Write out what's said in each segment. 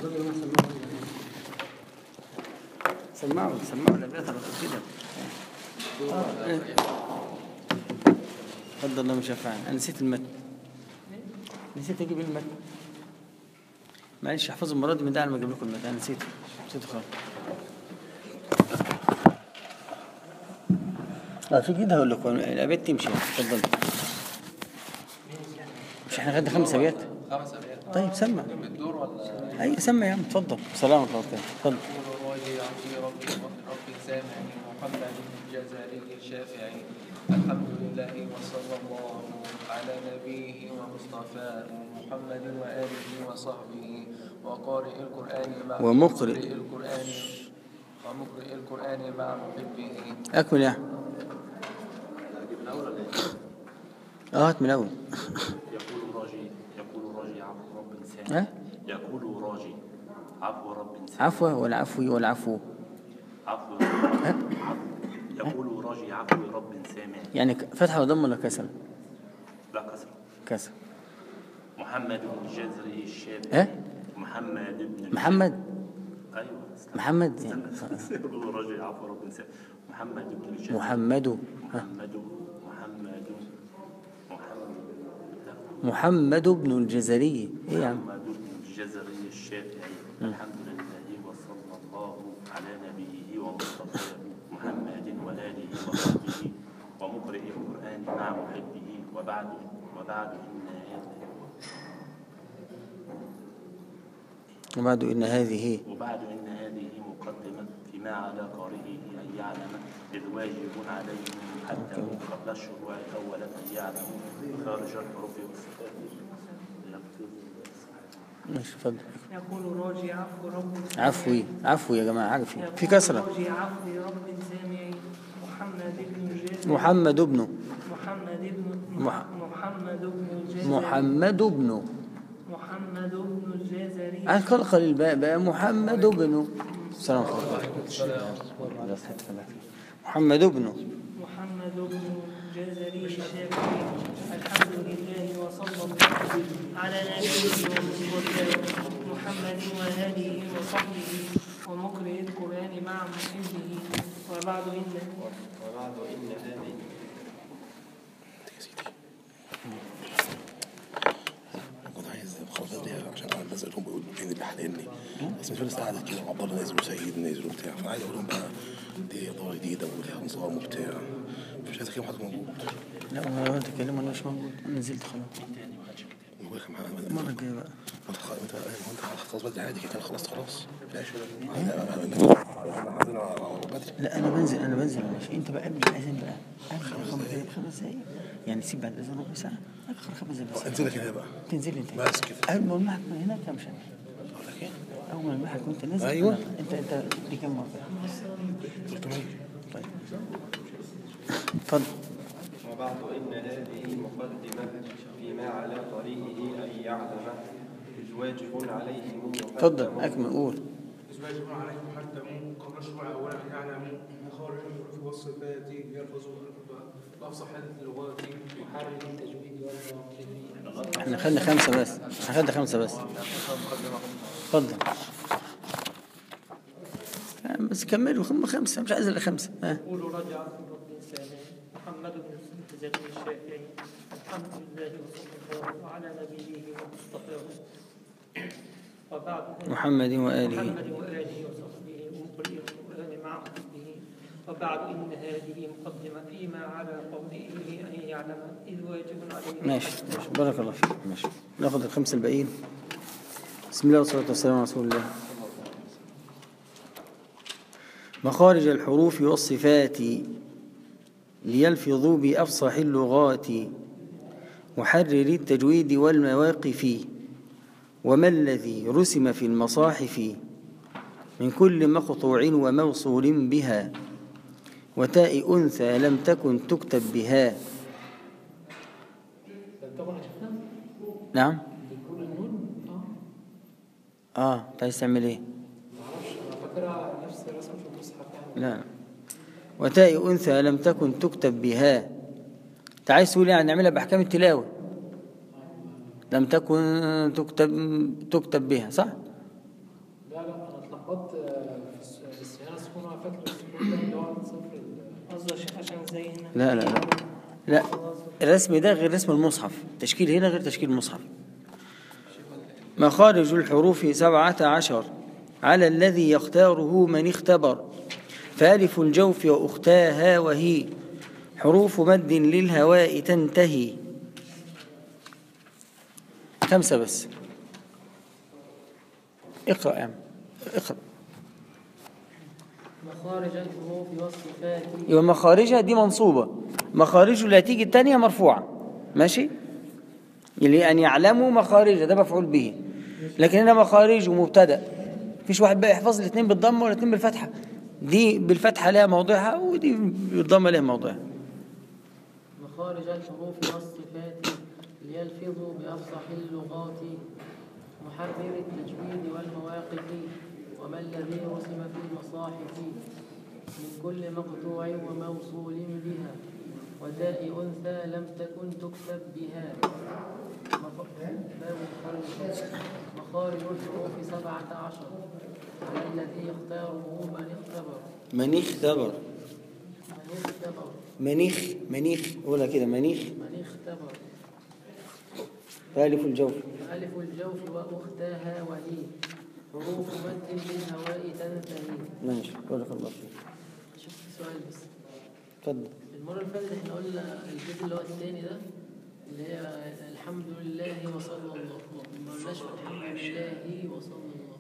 سمعوا سمعوا الابيات على طول كده آه، إيه. تفضل الله شفاعا انا نسيت المتن نسيت اجيب المتن معلش احفظوا المره دي من ده على ما اجيب لكم المتن انا نسيته نسيته خالص اه في جديد هقول لكم الابيات تمشي اتفضل مش احنا خدنا خمس ابيات خمس أبيات طيب سمع الدور ولا اي سمع يا عم اتفضل سلامك الله خير اتفضل راجي عبدي ربي ربي سامعي محمد الجزائري الشافعي الحمد لله وصلى الله على نبيه ومصطفاه محمد وآله وصحبه وقارئ القرآن مع ومقرئ. مقرئ القرآن ومقرئ القرآن مع محبه اكمل يا احمد اه هات من الاول يقول راجي يقول راجي عفو رب سامع ها يقول راجي عفو رب سامع عفو ولا عفوي ولا عفو عفو ها يقول راجي عفو رب سامع يعني ك- فتحه وضم ولا كسر لا كسر كسر محمد الجزري الشافعي ها محمد بن محمد ايوه استنى. محمد يعني استنى. يقول راجي عفو رب سامع محمد بن الجزري محمد ها محمد محمد محمد لا. محمد بن الجزري ايه يا عم محمد بن الجزري الشافعي الحمد لله وصلى الله على نبيه ومصطفاه محمد وآله وصحبه ومقرئ القرآن مع محبه وبعد وبعد إن هذا وبعد ان هذه وبعد إن هذه مقدمة فيما على قارئه أن يعلم إذ واجب عليه حتى قبل الشروع أولا أن يعلم خارج الحروف والصفات ماشي اتفضل يقول راجي عفو رب عفوي عفوي يا جماعه عفوي يقول في كسره راجي عفو رب سامعي محمد بن الجزري محمد بن محمد بن مح- محمد بن الجزري محمد بن محمد بن الجزري عن خلق الباء بقى محمد بن السلام عليكم محمد بن محمد بن الجزري الشافعي الحمد لله وصلى الله على نبيه ومصطفاه محمد وآله وصحبه ومقرئ القرآن مع محبه وبعد إن وبعد إن هذه كنت عايز خلاص دي عشان انا بسالهم بقول فين اللي حللني بس مش فارس قاعده كده وعبد الله نازل وسيد نازل وبتاع فانا عايز اقول لهم بقى دي اضاءه جديده وليها نظام وبتاع مش عايز اكلم حد موجود لا ما انت تكلم انا مش موجود نزلت خلاص الموبايل كان معايا المره الجايه بقى انت خ- انت انت خلاص بدري عادي كده خلصت خلاص ماشي عندنا بدري لا انا بنزل انا بنزل ماشي انت بقى قبل الاذان بقى اخر خمس دقايق خمس دقايق يعني سيب بعد الاذان ربع ساعه اخر خمس دقايق بس انزل لك هنا بقى تنزل انت بس كده. اول ما المحك من هناك امشي أنا. اقول لك ايه اول ما المحك وانت نازل أيوة. أنا- انت انت دي كام مره 300 طيب اتفضل وبعد إن هذه مقدمة فيما على طريقه أن يعلم إذ واجب عليه مقدم اتفضل اكمل قول إذ واجب عليه محتم قبل الشروع أولا أن يعلم مخارج الحروف والصفات يلفظ بأفصح اللغات يحرر التجويد والمواقف احنا خدنا خمسه بس احنا خدنا خمسه بس اتفضل آه، بس كملوا هم خمسه مش عايز الا خمسه ها يقول رجع رب سامع محمد بن الجزري الشافعي الحمد لله وصلى الله على نبيه ومصطفاه وبعد محمد واله محمد وآله وصحبه ومقرئ القرآن مع حبه وبعد إن هذه مقدمة فيما على قوله أن يعلم إذ واجب عليه ماشي ماشي بارك الله فيك ماشي ناخد الخمسه الباقيين بسم الله والصلاه والسلام على رسول الله مخارج الحروف والصفات ليلفظوا بأفصح اللغات وحرر التجويد والمواقف وما الذي رسم في المصاحف من كل مقطوع وموصول بها وتاء أنثى لم تكن تكتب بها نعم اه انت عايز تعمل ايه لا وتاء انثى لم تكن تكتب بها انت عايز تقول يعني نعملها باحكام التلاوه لم تكن تكتب تكتب بها صح زي هنا لا لا لا لا الرسم ده غير رسم المصحف تشكيل هنا غير تشكيل المصحف مخارج الحروف سبعة عشر على الذي يختاره من اختبر فألف الجوف وأختاها وهي حروف مد للهواء تنتهي خمسة بس اقرأ يا عم اقرأ مخارج الحروف والصفات يبقى مخارجها دي منصوبة مخارجه اللي هتيجي التانية مرفوعة ماشي اللي أن يعلموا مخارجها ده مفعول به لكن هنا مخارجه مبتدأ مفيش واحد بقى يحفظ الاثنين بالضمة والاثنين بالفتحة دي بالفتحة لها موضعها ودي بالضمة لها موضعها مخارج الحروف والصفات ليلفظوا بأفصح اللغات محرر التجويد والمواقف وما الذي رسم في المصاحف من كل مقطوع وموصول بها وتاء أنثى لم تكن تكتب بها مخ- باب الخرج مخارج الحروف سبعة عشر على الذي يختاره من اختبر منيخ ثبر من اختبر منيخ منيخ قولها كده منيخ من اختبر ألف الجوف ألف الجوف وأختاها وهي حروف مد للهواء تنتهي ماشي بارك الله فيك شوف سؤال بس اتفضل المرة اللي فاتت احنا قلنا البيت اللي هو الثاني ده اللي هي الحمد لله وصلى الله ما قلناش الحمد لله وصلى الله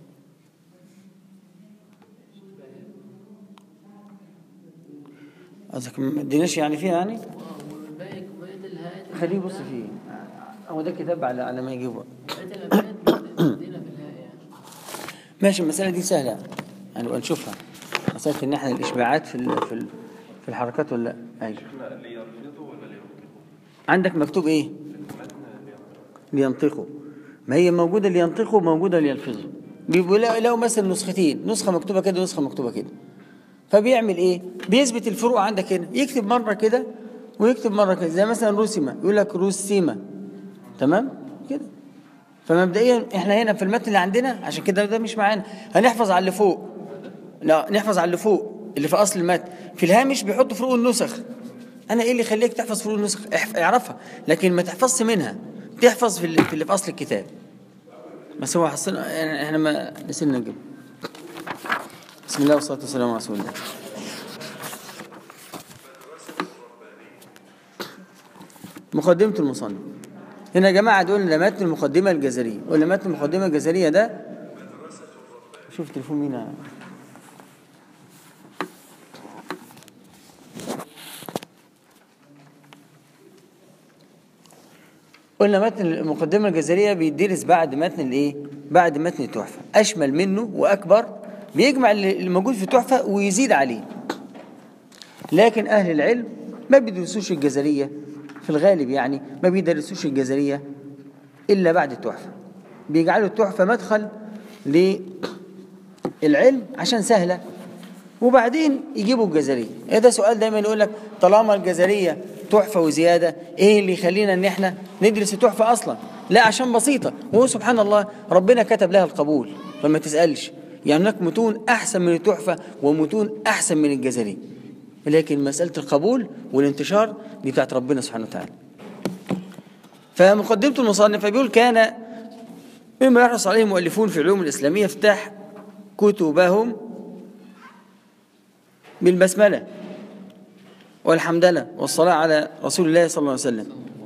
قصدك ما اديناش يعني فيها يعني اه والباقي بقية الهاءات خليه يبص فيه هو ده كتاب على على ما يجيبه بقية الأبيات بدينا بالهاء يعني ماشي المسألة دي سهلة يعني نبقى نشوفها مسألة إن إحنا الإشباعات في ال- في ال- في الحركات ولا لا؟ أيوه احنا ليرفضوا ولا ليرفضوا؟ عندك مكتوب إيه؟ لينطقوا ما هي موجودة لينطقوا موجودة ليلفظوا بيبقوا لا- لو مثلا نسختين نسخة مكتوبة كده ونسخة مكتوبة كده فبيعمل إيه؟ بيثبت الفروق عندك هنا يكتب مرة كده ويكتب مرة كده زي مثلا رسمة يقول لك رسيمة تمام؟ كده فمبدئيا احنا هنا في المتن اللي عندنا عشان كده ده مش معانا هنحفظ على اللي فوق لا نحفظ على اللي فوق اللي في اصل المتن في الهامش بيحطوا فروق النسخ انا ايه اللي يخليك تحفظ فروق النسخ احف- اعرفها لكن ما تحفظش منها تحفظ في اللي في, اللي في اصل الكتاب بس هو حصلنا يعني احنا ما نسينا نجيب بسم الله والصلاه والسلام على رسول الله مقدمة المصنف هنا يا جماعة دول ده متن المقدمة الجزرية ولا متن المقدمة الجزرية ده شوف تليفون مين يا- قلنا متن المقدمة الجزرية بيدرس بعد متن الايه؟ بعد متن التحفة أشمل منه وأكبر بيجمع اللي اللي موجود في التحفة ويزيد عليه لكن أهل العلم ما بيدرسوش الجزرية في الغالب يعني ما بيدرسوش الجزرية إلا بعد التحفة بيجعلوا التحفة مدخل للعلم عشان سهلة وبعدين يجيبوا الجزرية إيه ده سؤال دايما يقول لك طالما الجزرية تحفة وزيادة ايه اللي يخلينا ان احنا ندرس التحفة اصلا لا عشان بسيطة وهو سبحان الله ربنا كتب لها القبول فما تسألش يعني هناك متون احسن من التحفة ومتون احسن من الجزرية لكن مسألة القبول والانتشار دي بتاعت ربنا سبحانه وتعالى فمقدمة المصنف بيقول كان مما يحرص عليه المؤلفون في العلوم الإسلامية افتح كتبهم بالبسملة والحمدلة والصلاة على رسول الله صلى الله عليه وسلم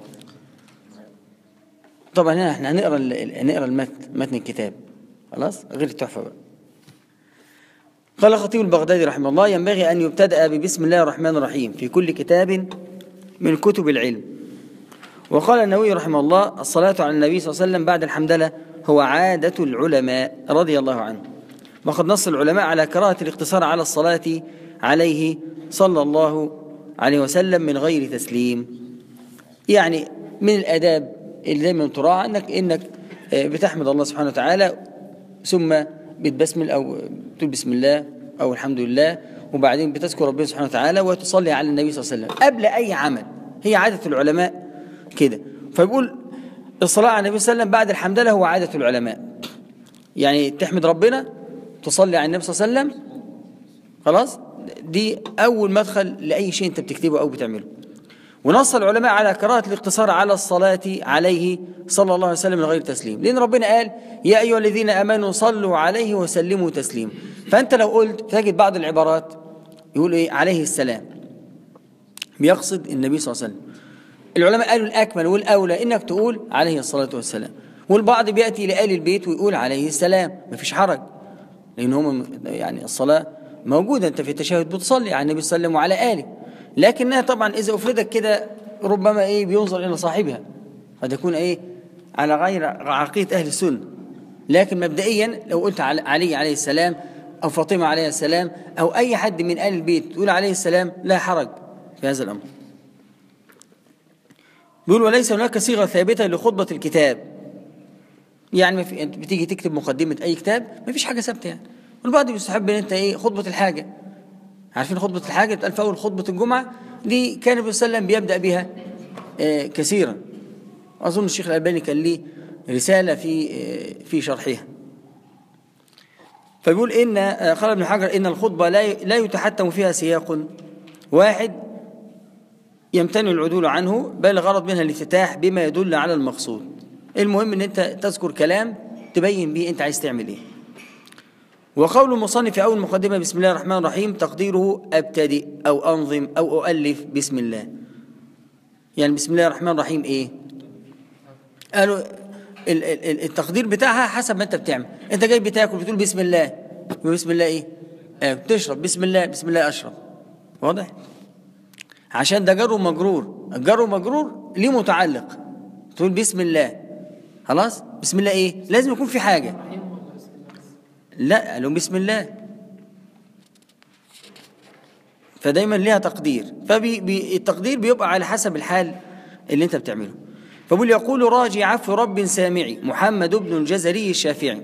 طبعا هنا احنا هنقرا ال- هنقرا المتن متن الكتاب خلاص غير التحفة بقى قال الخطيب البغدادي رحمه الله ينبغي أن يبتدأ ببسم الله الرحمن الرحيم في كل كتاب من كتب العلم وقال النووي رحمه الله الصلاة على النبي صلى الله عليه وسلم بعد الحمدلة هو عادة العلماء رضي الله عنه وقد نص العلماء على كراهة الاقتصار على الصلاة عليه صلى الله عليه وسلم من غير تسليم يعني من الآداب اللي دايما تراعى انك انك آه، بتحمد الله سبحانه وتعالى ثم بتبسمل او تقول بسم الله او الحمد لله وبعدين بتذكر ربنا سبحانه وتعالى وتصلي على النبي صلى الله عليه وسلم قبل اي عمل هي عاده العلماء كده فبيقول الصلاه على النبي صلى الله عليه وسلم بعد الحمدلله هو عاده العلماء يعني تحمد ربنا تصلي على النبي صلى الله عليه وسلم خلاص دي أول مدخل لأي شيء أنت بتكتبه أو بتعمله ونص العلماء على كراهة الاقتصار على الصلاة عليه صلى الله عليه وسلم من غير تسليم لأن ربنا قال يا أيها الذين آمنوا صلوا عليه وسلموا تسليم فأنت لو قلت تجد بعض العبارات يقول إيه عليه السلام بيقصد النبي صلى الله عليه وسلم العلماء قالوا الأكمل والأولى إنك تقول عليه الصلاة والسلام والبعض بيأتي لآل البيت ويقول عليه السلام مفيش حرج لأن هم يعني الصلاة موجودة أنت في التشهد بتصلي على النبي صلى الله عليه وسلم وعلى آله لكنها طبعا إذا أفردت كده ربما إيه بينظر إلى صاحبها قد يكون إيه على غير عقيدة أهل السنة لكن مبدئيا لو قلت علي عليه السلام أو فاطمة عليه السلام أو أي حد من آل البيت تقول عليه السلام لا حرج في هذا الأمر بيقول وليس هناك صيغة ثابتة لخطبة الكتاب يعني ما في انت بتيجي تكتب مقدمة أي كتاب ما فيش حاجة ثابتة يعني والبعض بيستحب ان انت ايه خطبة الحاجة عارفين خطبة الحاجة بتقال في أول خطبة الجمعة دي كان النبي صلى الله عليه وسلم بيبدأ بها آه كثيرا أظن الشيخ الألباني كان ليه رسالة في آه في شرحها فبيقول إن آه قال ابن حجر إن الخطبة لا لا يتحتم فيها سياق واحد يمتنع العدول عنه بل الغرض منها الافتتاح بما يدل على المقصود المهم ان انت تذكر كلام تبين به انت عايز تعمل ايه وقول المصنف في اول مقدمه بسم الله الرحمن الرحيم تقديره ابتدئ او انظم او اؤلف بسم الله يعني بسم الله الرحمن الرحيم ايه قالوا التقدير بتاعها حسب ما انت بتعمل انت جاي بتاكل بتقول بسم الله بسم الله ايه آه بتشرب بسم الله بسم الله اشرب واضح عشان ده جر ومجرور الجر ومجرور ليه متعلق تقول بسم الله خلاص بسم الله ايه لازم يكون في حاجه لا قالوا بسم الله فدايما ليها تقدير فالتقدير بيبقى على حسب الحال اللي انت بتعمله فبقول يقول راجي عفو رب سامعي محمد بن الجزري الشافعي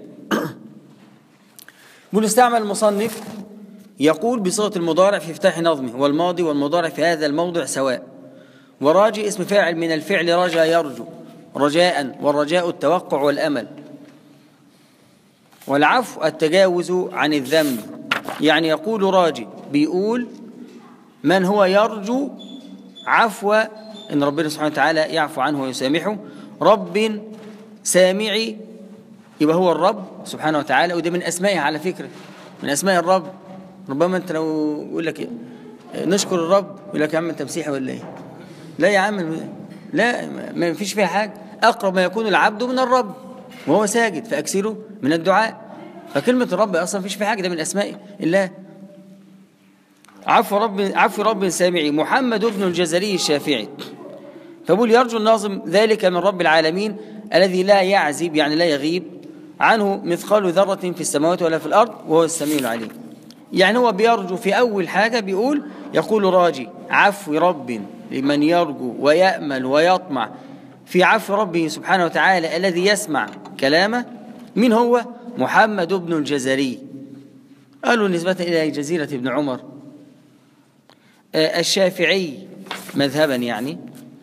بقول استعمل المصنف يقول بصيغه المضارع في افتتاح نظمه والماضي والمضارع في هذا الموضع سواء وراجي اسم فاعل من الفعل رجا يرجو رجاء والرجاء التوقع والأمل والعفو التجاوز عن الذنب يعني يقول راجي بيقول من هو يرجو عفو إن ربنا سبحانه وتعالى يعفو عنه ويسامحه رب سامعي يبقى هو الرب سبحانه وتعالى وده من أسمائه على فكرة من أسماء الرب ربما أنت لو يقول لك نشكر الرب يقول لك يا عم أنت مسيحي ولا إيه لا يا عم لا ما فيش فيها حاجة أقرب ما يكون العبد من الرب وهو ساجد فأكثره من الدعاء فكلمة الرب أصلا فيش فيها حاجة ده من أسماء الله عفو رب عفو رب سامعي محمد بن الجزري الشافعي فبقول يرجو الناظم ذلك من رب العالمين الذي لا يعزب يعني لا يغيب عنه مثقال ذرة في السماوات ولا في الأرض وهو السميع العليم يعني هو بيرجو في أول حاجة بيقول يقول راجي عفو رب لمن يرجو ويأمل ويطمع في عفو ربه سبحانه وتعالى الذي يسمع كلامه من هو محمد بن الجزري قالوا نسبة إلى جزيرة ابن عمر الشافعي مذهبا يعني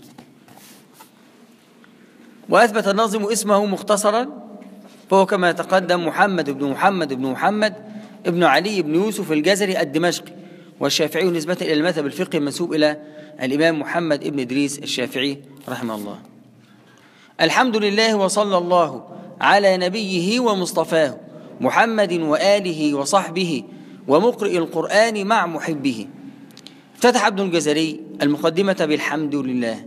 وأثبت الناظم اسمه مختصرا فهو كما تقدم محمد بن محمد بن محمد ابن علي بن يوسف الجزري الدمشقي والشافعي نسبة إلى المذهب الفقهي المنسوب إلى الإمام محمد ابن إدريس الشافعي رحمه الله الحمد لله وصلى الله على نبيه ومصطفاه محمد وآله وصحبه ومقرئ القرآن مع محبه افتتح ابن الجزري المقدمة بالحمد لله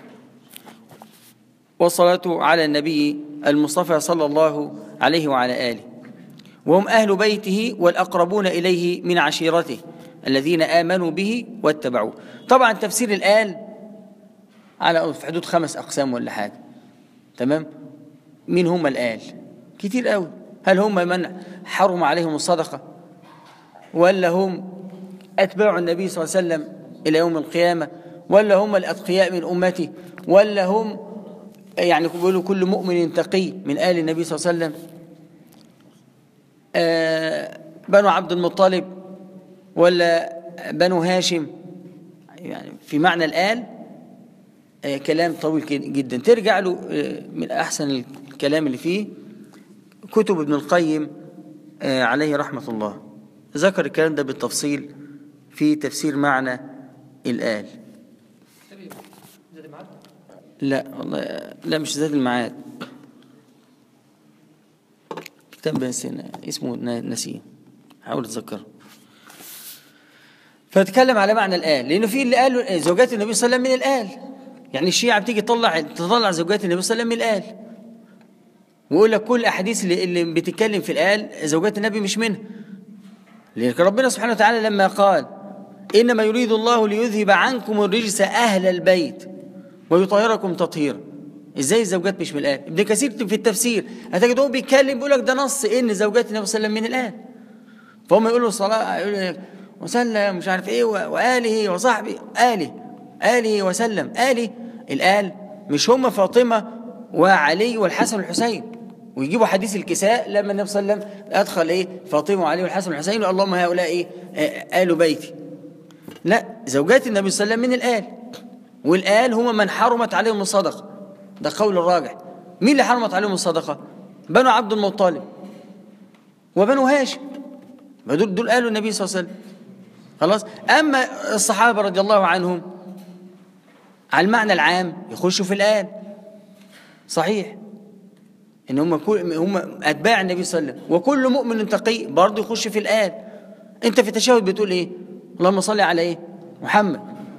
والصلاة على النبي المصطفى صلى الله عليه وعلى آله وهم أهل بيته والأقربون إليه من عشيرته الذين آمنوا به واتبعوه طبعا تفسير الآل على في حدود خمس أقسام ولا حاجة تمام مين هم الآل كتير قوي هل هم من حرم عليهم الصدقة ولا هم أتباع النبي صلى الله عليه وسلم إلى يوم القيامة ولا هم الأتقياء من أمته ولا هم يعني بيقولوا كل مؤمن تقي من آل النبي صلى الله عليه وسلم آه بنو عبد المطلب ولا بنو هاشم يعني في معنى الآل آه كلام طويل جدا ترجع له آه من أحسن الكلام اللي فيه كتب ابن القيم آه عليه رحمة الله ذكر الكلام ده بالتفصيل في تفسير معنى الآل زاد معاك لا والله لا مش زاد المعاد كتاب بس اسمه ن- نسيه حاول اتذكره فاتكلم على معنى الآل لأنه في اللي قالوا زوجات النبي صلى الله عليه وسلم من الآل يعني الشيعة بتيجي تطلع تطلع زوجات النبي صلى الله عليه وسلم من الآل ويقول لك كل الأحاديث اللي, اللي بتتكلم في الآل زوجات النبي مش منها لأن ربنا سبحانه وتعالى لما قال إنما يريد الله ليذهب عنكم الرجس أهل البيت ويطهركم تطهيرا ازاي الزوجات مش من الآن ابن كثير في التفسير هتجد هو بيتكلم بيقول لك ده نص ان زوجات النبي صلى الله عليه وسلم من الآن فهم يقولوا الصلاة يقولوا وسلم مش عارف ايه و- وآله وصحبه آله آله وسلم آله الآل مش هم فاطمة وعلي والحسن والحسين ويجيبوا حديث الكساء لما النبي صلى الله عليه وسلم أدخل إيه فاطمة وعلي والحسن والحسين وقال اللهم هؤلاء إيه آه، آل بيتي لا زوجات النبي صلى الله عليه وسلم من الآل والآل هم من حرمت عليهم الصدقة ده قول الراجح مين اللي حرمت عليهم الصدقة بنو عبد المطلب وبنو هاشم ما دول دول قالوا النبي صلى الله عليه وسلم خلاص أما الصحابة رضي الله عنهم على المعنى العام يخشوا في الآل صحيح ان هم كل هم اتباع النبي صلى الله عليه وسلم وكل مؤمن تقي برضه يخش في الآل انت في التشهد بتقول ايه اللهم صل على ايه محمد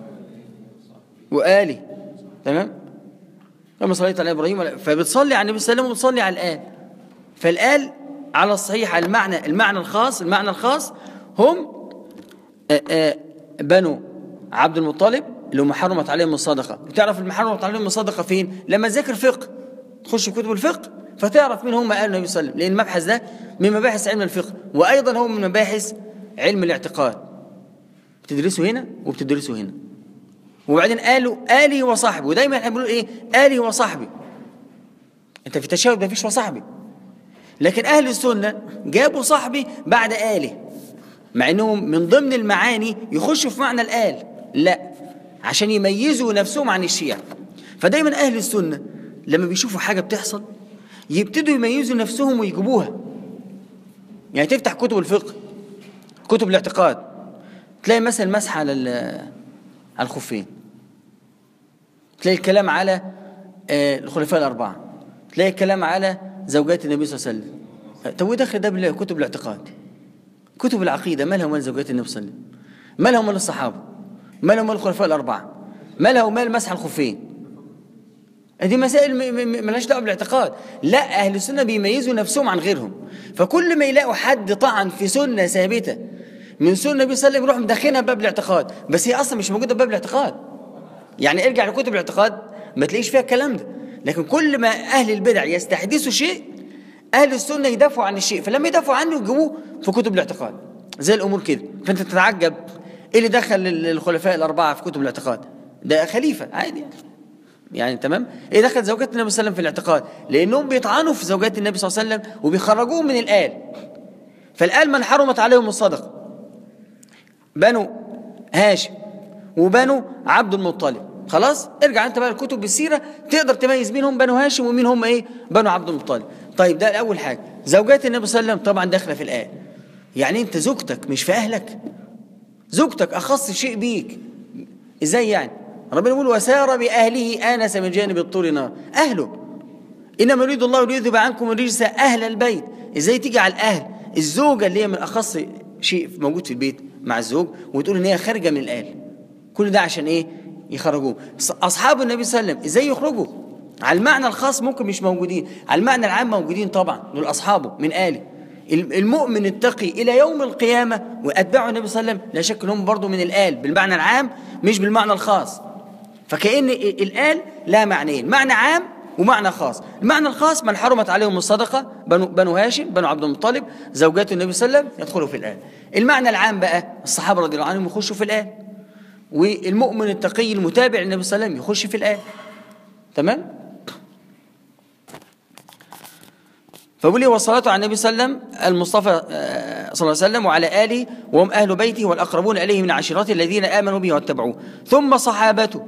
وآله تمام لما صليت على ابراهيم ولا- فبتصلي على النبي صلى الله عليه وسلم وبتصلي على الآل فالآل على الصحيح على المعنى المعنى الخاص المعنى الخاص هم آه، آه، بنو عبد المطلب اللي هم حرمت عليهم الصدقه بتعرف المحرمت عليهم الصدقه فين لما تذاكر فقه تخش في كتب الفقه فتعرف مين هم قال النبي صلى الله عليه وسلم لان المبحث ده من مباحث علم الفقه وايضا هو من مباحث علم الاعتقاد بتدرسه هنا وبتدرسه هنا وبعدين قالوا آله وصحبه ودايما احنا بنقول ايه آله وصحبه انت في التشهد ما فيش وصحبه لكن اهل السنه جابوا صحبي بعد آله مع انهم من ضمن المعاني يخشوا في معنى الآل لا عشان يميزوا نفسهم عن الشيعة فدايما أهل السنة لما بيشوفوا حاجة بتحصل يبتدوا يميزوا نفسهم ويجيبوها يعني تفتح كتب الفقه كتب الاعتقاد تلاقي مثلا مسح على ال- على الخفين تلاقي الكلام على آه، الخلفاء الأربعة تلاقي الكلام على زوجات النبي صلى الله عليه وسلم طب ودخل ده بكتب الاعتقاد كتب العقيدة ما لها ومال زوجات النبي صلى الله عليه وسلم ما لها ومال الصحابة ما لها ومال الخلفاء الأربعة ما لها ومال مسح الخفين دي مسائل م- م- م- ملهاش دعوه بالاعتقاد لا اهل السنه بيميزوا نفسهم عن غيرهم فكل ما يلاقوا حد طعن في سنه ثابته من سنه النبي صلى الله عليه وسلم يروح مدخلها باب الاعتقاد بس هي اصلا مش موجوده في باب الاعتقاد يعني ارجع لكتب الاعتقاد ما تلاقيش فيها الكلام ده لكن كل ما اهل البدع يستحدثوا شيء اهل السنه يدافعوا عن الشيء فلما يدافعوا عنه يجيبوه في كتب الاعتقاد زي الامور كده فانت تتعجب ايه اللي دخل الخلفاء الاربعه في كتب الاعتقاد ده خليفه عادي يعني يعني تمام ايه دخل زوجات النبي صلى الله عليه وسلم في الاعتقاد لانهم بيطعنوا في زوجات النبي صلى الله عليه وسلم وبيخرجوهم من الآل فالآل من حرمت عليهم الصدقه بنو هاشم وبنو عبد المطلب خلاص ارجع انت بقى لكتب السيره تقدر تميز مين هم بنو هاشم ومين هم ايه بنو عبد المطلب طيب ده اول حاجه زوجات النبي صلى الله عليه وسلم طبعا داخله في الآل يعني انت زوجتك مش في اهلك زوجتك اخص شيء بيك ازاي يعني ربنا يقول وسار باهله انس من جانب الطور نار اهله انما يريد الله ليذهب عنكم الرجس اهل البيت ازاي تيجي على الاهل الزوجه اللي هي من اخص شيء موجود في البيت مع الزوج وتقول ان هي خارجه من الاهل كل ده عشان ايه يخرجوه اصحاب النبي صلى الله عليه وسلم ازاي يخرجوا على المعنى الخاص ممكن مش موجودين على المعنى العام موجودين طبعا دول اصحابه من اله المؤمن التقي الى يوم القيامه واتباعه النبي صلى الله عليه وسلم لا شك انهم برضه من الال بالمعنى العام مش بالمعنى الخاص فكأن الآل لها معنيين معنى عام ومعنى خاص المعنى الخاص من حرمت عليهم الصدقة بنو, بنو هاشم بنو عبد المطلب زوجات النبي صلى الله عليه وسلم يدخلوا في الآل المعنى العام بقى الصحابة رضي الله عنهم يخشوا في الآل والمؤمن التقي المتابع للنبي صلى الله عليه وسلم يخش في الآل تمام فبقول لي والصلاة على النبي صلى الله عليه وسلم المصطفى آه، صلى الله عليه وسلم وعلى آله وهم أهل بيته والأقربون إليه من عشيرته الذين آمنوا به واتبعوه ثم صحابته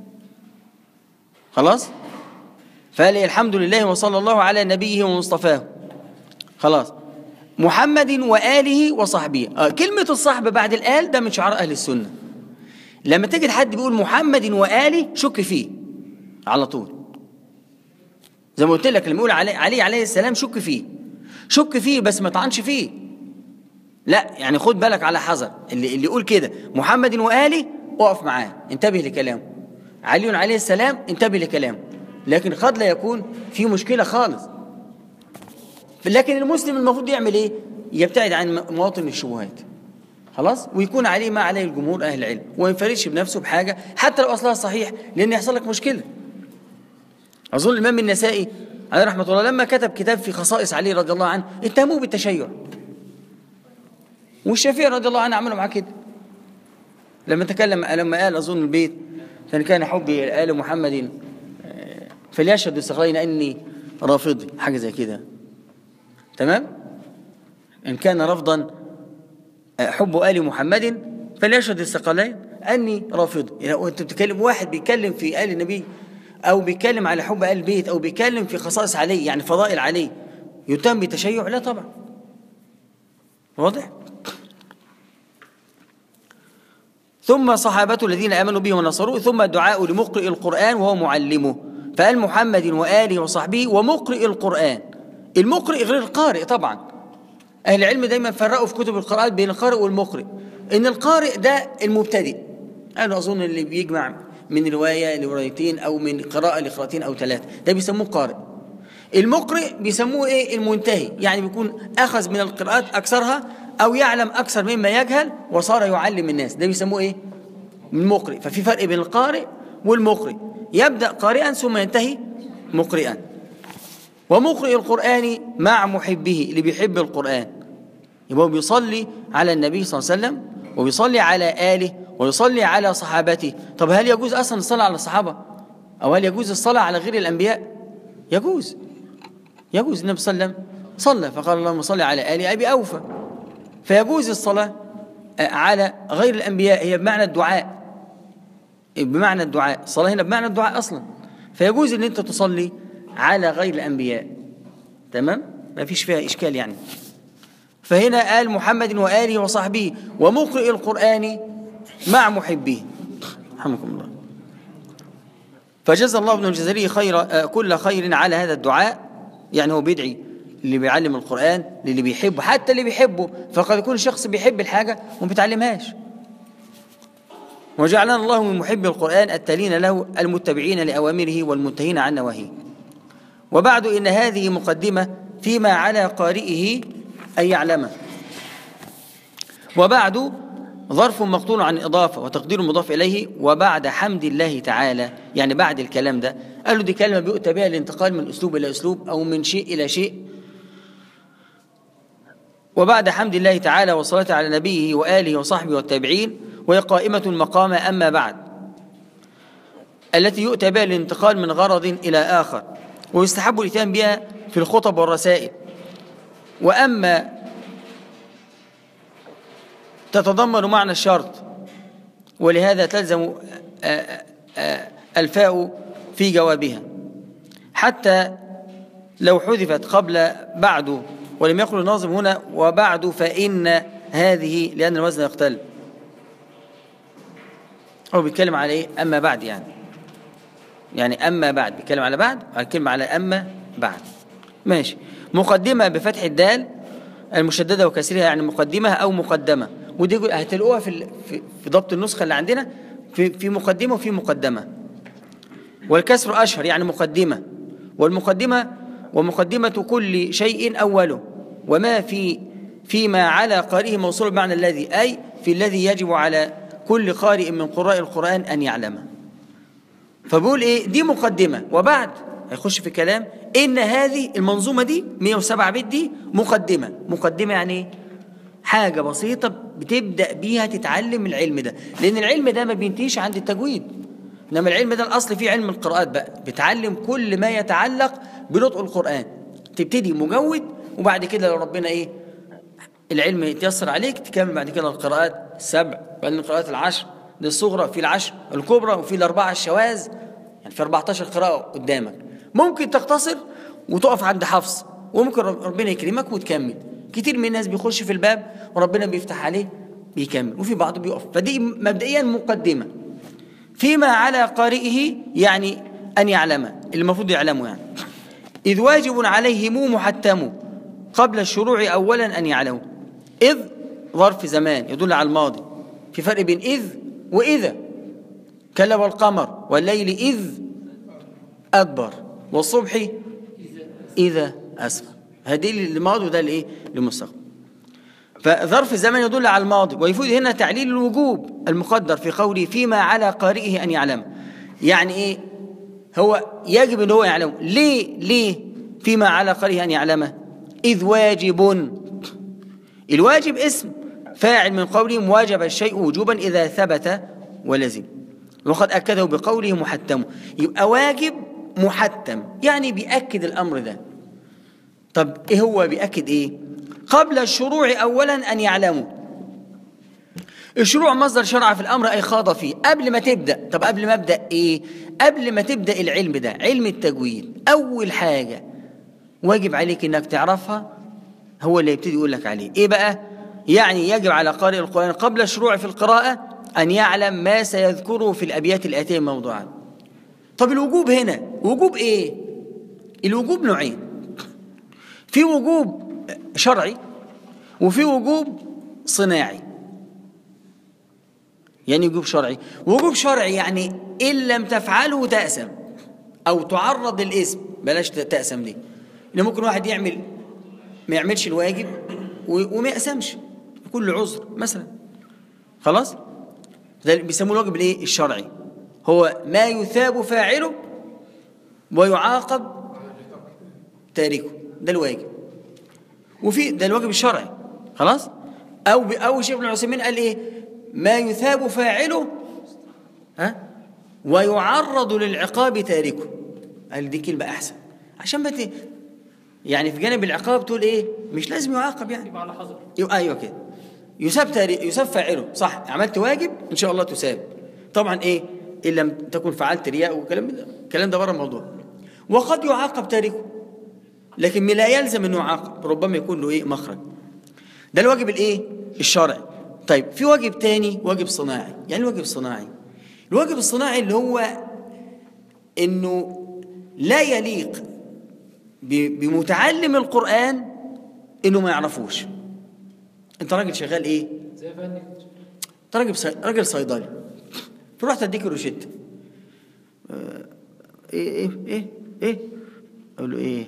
خلاص فقال الحمد لله وصلى الله على نبيه ومصطفاه خلاص محمد وآله وصحبه آه كلمة الصحب بعد الآل ده من شعار أهل السنة لما تجد حد بيقول محمد وآله شك فيه على طول زي ما قلت لك لما يقول علي, علي عليه السلام شك فيه شك فيه بس ما طعنش فيه لا يعني خد بالك على حذر اللي اللي يقول كده محمد وآله اقف معاه انتبه لكلامه علي عليه السلام انتبه لكلامه لكن قد لا يكون في مشكلة خالص لكن المسلم المفروض يعمل ايه يبتعد عن مواطن الشبهات خلاص ويكون عليه ما عليه الجمهور اهل العلم وما ينفردش بنفسه بحاجه حتى لو اصلها صحيح لان يحصل لك مشكله اظن الامام النسائي عليه رحمه الله لما كتب كتاب في خصائص علي رضي الله عنه اتهموه بالتشيع والشافعي رضي الله عنه عملوا معاه كده لما تكلم لما قال اظن البيت فان كان حبي ال محمد آه، فليشهد الثقلين اني رافضي حاجه زي كده تمام ان كان رفضا آه، حب ال محمد فليشهد الثقلين اني رافضي يعني انت بتتكلم واحد بيتكلم في ال النبي او بيتكلم على حب ال البيت او بيتكلم في خصائص علي يعني فضائل علي يتم بتشيع لا طبعا واضح ثم صحابته الذين امنوا به ونصروه ثم الدعاء لمقرئ القران وهو معلمه فقال محمد واله وصحبه ومقرئ القران المقرئ غير القارئ طبعا اهل العلم دايما فرقوا في كتب القراءات بين القارئ والمقرئ ان القارئ ده المبتدئ انا اظن اللي بيجمع من روايه لروايتين او من قراءه لقراءتين او ثلاثه ده بيسموه قارئ المقرئ بيسموه ايه المنتهي يعني بيكون اخذ من القراءات اكثرها او يعلم اكثر مما يجهل وصار يعلم الناس ده بيسموه ايه المقرئ ففي فرق بين القارئ والمقرئ يبدا قارئا ثم ينتهي مقرئا ومقرئ القران مع محبه اللي بيحب القران يبقى هو بيصلي على النبي صلى الله عليه وسلم وبيصلي على اله ويصلي على صحابته طب هل يجوز اصلا الصلاه على الصحابه او هل يجوز الصلاه على غير الانبياء يجوز يجوز النبي صلى الله عليه وسلم صلى فقال اللهم صل على ال ابي اوفى فيجوز الصلاه على غير الانبياء هي بمعنى الدعاء بمعنى الدعاء الصلاه هنا بمعنى الدعاء اصلا فيجوز ان انت تصلي على غير الانبياء تمام ما فيش فيها اشكال يعني فهنا قال محمد واله وصحبه ومقرئ القران مع محبيه رحمكم الله فجزا الله ابن الجزري خير كل خير على هذا الدعاء يعني هو بيدعي اللي بيعلم القرآن للي بيحبه حتى اللي بيحبه فقد يكون شخص بيحب الحاجة وما بيتعلمهاش وجعلنا الله من محب القرآن التالين له المتبعين لأوامره والمنتهين عن نواهيه وبعد إن هذه مقدمة فيما على قارئه أن يعلمه وبعد ظرف مقطوع عن إضافة وتقدير مضاف إليه وبعد حمد الله تعالى يعني بعد الكلام ده قال له دي كلمة بيؤتى بها الانتقال من أسلوب إلى أسلوب أو من شيء إلى شيء وبعد حمد الله تعالى والصلاة على نبيه وآله وصحبه والتابعين وهي قائمة مقام أما بعد التي يؤتى بها الانتقال من غرض إلى آخر ويستحب الاتيان بها في الخطب والرسائل وأما تتضمن معنى الشرط ولهذا تلزم الفاء في جوابها حتى لو حذفت قبل بعد ولم يقل الناظم هنا وبعد فإن هذه لأن الوزن يختل هو بيتكلم على إيه أما بعد يعني يعني أما بعد بيتكلم على بعد على الكلمة على أما بعد ماشي مقدمة بفتح الدال المشددة وكسرها يعني مقدمة أو مقدمة ودي هتلاقوها في في ضبط النسخة اللي عندنا في في مقدمة وفي مقدمة والكسر أشهر يعني مقدمة والمقدمة ومقدمة كل شيء أوله وما في فيما على قارئه موصول بمعنى الذي أي في الذي يجب على كل قارئ من قراء القرآن أن يعلمه فبقول إيه دي مقدمة وبعد هيخش في كلام إن هذه المنظومة دي 107 بيت دي مقدمة مقدمة يعني إيه حاجة بسيطة بتبدأ بيها تتعلم العلم ده لأن العلم ده ما بينتهيش عند التجويد إنما العلم ده الأصل فيه علم القراءات بقى بتعلم كل ما يتعلق بنطق القرآن تبتدي مجود وبعد كده لو ربنا إيه العلم يتيسر عليك تكمل بعد كده القراءات السبع بعدين القراءات العشر دي الصغرى في العشر الكبرى وفي الأربعة الشواذ يعني في 14 قراءة قدامك ممكن تقتصر وتقف عند حفص وممكن ربنا يكرمك وتكمل كتير من الناس بيخش في الباب وربنا بيفتح عليه بيكمل وفي بعضه بيقف فدي مبدئيا مقدمة فيما على قارئه يعني أن يعلم اللي المفروض يعلمه يعني إذ واجب عليهم محتم قبل الشروع أولا أن يعلموا إذ ظرف زمان يدل على الماضي في فرق بين إذ وإذا كلا والقمر والليل إذ أدبر والصبح إذا أسفر هذه الماضي وده الإيه للمستقبل فظرف الزمان يدل على الماضي ويفيد هنا تعليل الوجوب المقدر في قوله فيما على قارئه أن يعلم يعني إيه هو يجب أن هو يعلم ليه ليه فيما على قارئه أن يعلمه إذ واجب الواجب اسم فاعل من قولهم واجب الشيء وجوبا إذا ثبت ولزم وقد أكده بقوله محتم يبقى واجب محتم يعني بيأكد الأمر ده طب إيه هو بيأكد إيه قبل الشروع أولا أن يعلموا الشروع مصدر شرع في الأمر أي خاض فيه قبل ما تبدأ طب قبل ما أبدأ إيه قبل ما تبدأ العلم ده علم التجويد أول حاجة واجب عليك إنك تعرفها هو اللي يبتدي يقول لك عليه إيه بقى يعني يجب على قارئ القرآن قبل الشروع في القراءة أن يعلم ما سيذكره في الأبيات الآتية موضوعا طب الوجوب هنا وجوب إيه الوجوب نوعين في وجوب شرعي وفي وجوب صناعي يعني وجوب شرعي وجوب شرعي يعني إن لم تفعله تأسم أو تعرض للإثم بلاش تأسم دي إن ممكن واحد يعمل ما يعملش الواجب وما يأسمش كل عذر مثلا خلاص ده بيسموه الواجب الايه الشرعي هو ما يثاب فاعله ويعاقب تاركه ده الواجب وفي ده الواجب الشرعي خلاص او او شيخ ابن عثيمين قال ايه ما يثاب فاعله ها ويعرض للعقاب تاركه قال دي كلمه احسن عشان ما ت... يعني في جانب العقاب تقول ايه مش لازم يعاقب يعني يبقى على حذر يبقى ايوه كده يساب تاريخ يساب فاعله صح عملت واجب ان شاء الله تساب طبعا ايه ان لم تكن فعلت رياء وكلام ده الكلام ده بره الموضوع وقد يعاقب تاركه لكن لا يلزم انه يعاقب ربما يكون له ايه مخرج ده الواجب الايه الشرعي طيب في واجب تاني واجب صناعي يعني الواجب الصناعي الواجب الصناعي اللي هو انه لا يليق بمتعلم القرآن انه ما يعرفوش انت راجل شغال ايه زي فني انت راجل صي... راجل صيدلي فرحت اديك روشته آه، ايه ايه ايه ايه اقول له ايه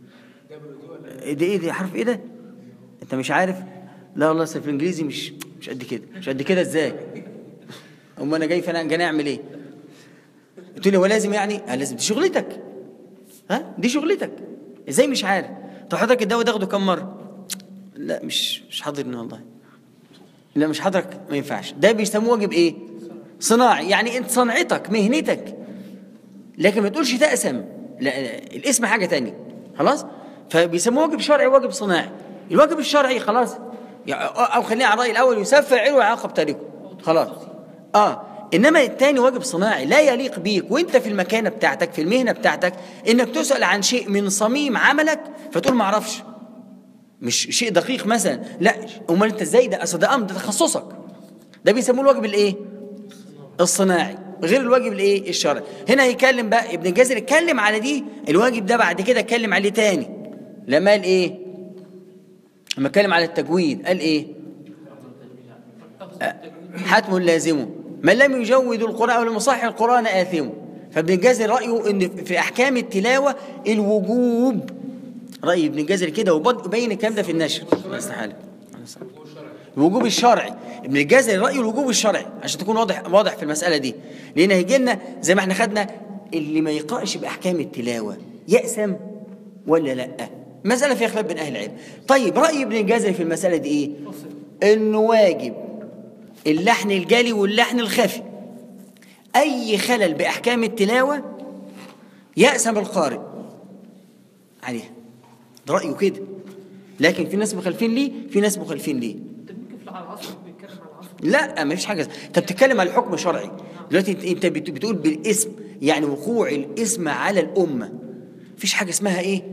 إيه ده ايه ده حرف ايه ده انت مش عارف لا والله أصل في الانجليزي مش مش قد كده مش قد كده ازاي امال انا جاي فانا جاي اعمل ايه قلت له هو لازم يعني قال لازم دي شغلتك ها دي شغلتك ازاي مش عارف طب حضرتك الدواء تاخده كم مره لا مش مش حاضرني والله لا مش حضرتك ما ينفعش ده بيسموه واجب ايه صناعي يعني انت صنعتك مهنتك لكن ما تقولش تقسم لا, لا الاسم حاجه تانية خلاص فبيسموه واجب شرعي وواجب صناعي الواجب الشرعي خلاص يعني او خلينا على الراي الاول يساب فاعله ويعاقب تاركه خلاص اه انما التاني واجب صناعي لا يليق بيك وانت في المكانه بتاعتك في المهنه بتاعتك انك تسال عن شيء من صميم عملك فتقول ما اعرفش مش شيء دقيق مثلا لا امال انت ازاي ده اصل ده امر ده تخصصك ده بيسموه الواجب الايه الصناعي غير الواجب الايه الشرعي هنا هيكلم بقى ابن الجزري اتكلم على دي الواجب ده بعد كده اتكلم عليه تاني لما قال ايه لما اتكلم على التجويد قال ايه أه، حتم لازم من لم يجود القرآن ولم يصحح القرآن آثم فابن الجزري رأيه ان في احكام التلاوة الوجوب رأي ابن الجزري كده وبين الكلام ده في النشر استحالة الوجوب الشرعي ابن الجزري رأيه الوجوب الشرعي عشان تكون واضح واضح في المسألة دي لأن هيجي لنا زي ما احنا خدنا اللي ما يقرأش بأحكام التلاوة يأسم ولا لا مسألة فيها خلاف بين أهل العلم طيب رأي ابن الجزري في المسألة دي إيه إنه واجب اللحن الجلي واللحن الخفي أي خلل بأحكام التلاوة يأسم القارئ عليها ده رأيه كده لكن في ناس مخالفين ليه في ناس مخالفين ليه انت ممكن في على العصر بيتكلم على العصر لا ما فيش حاجه انت بتتكلم على الحكم شرعي دلوقتي انت- انت بت- بتقول بالاسم يعني وقوع الاسم على الامه مفيش حاجه اسمها ايه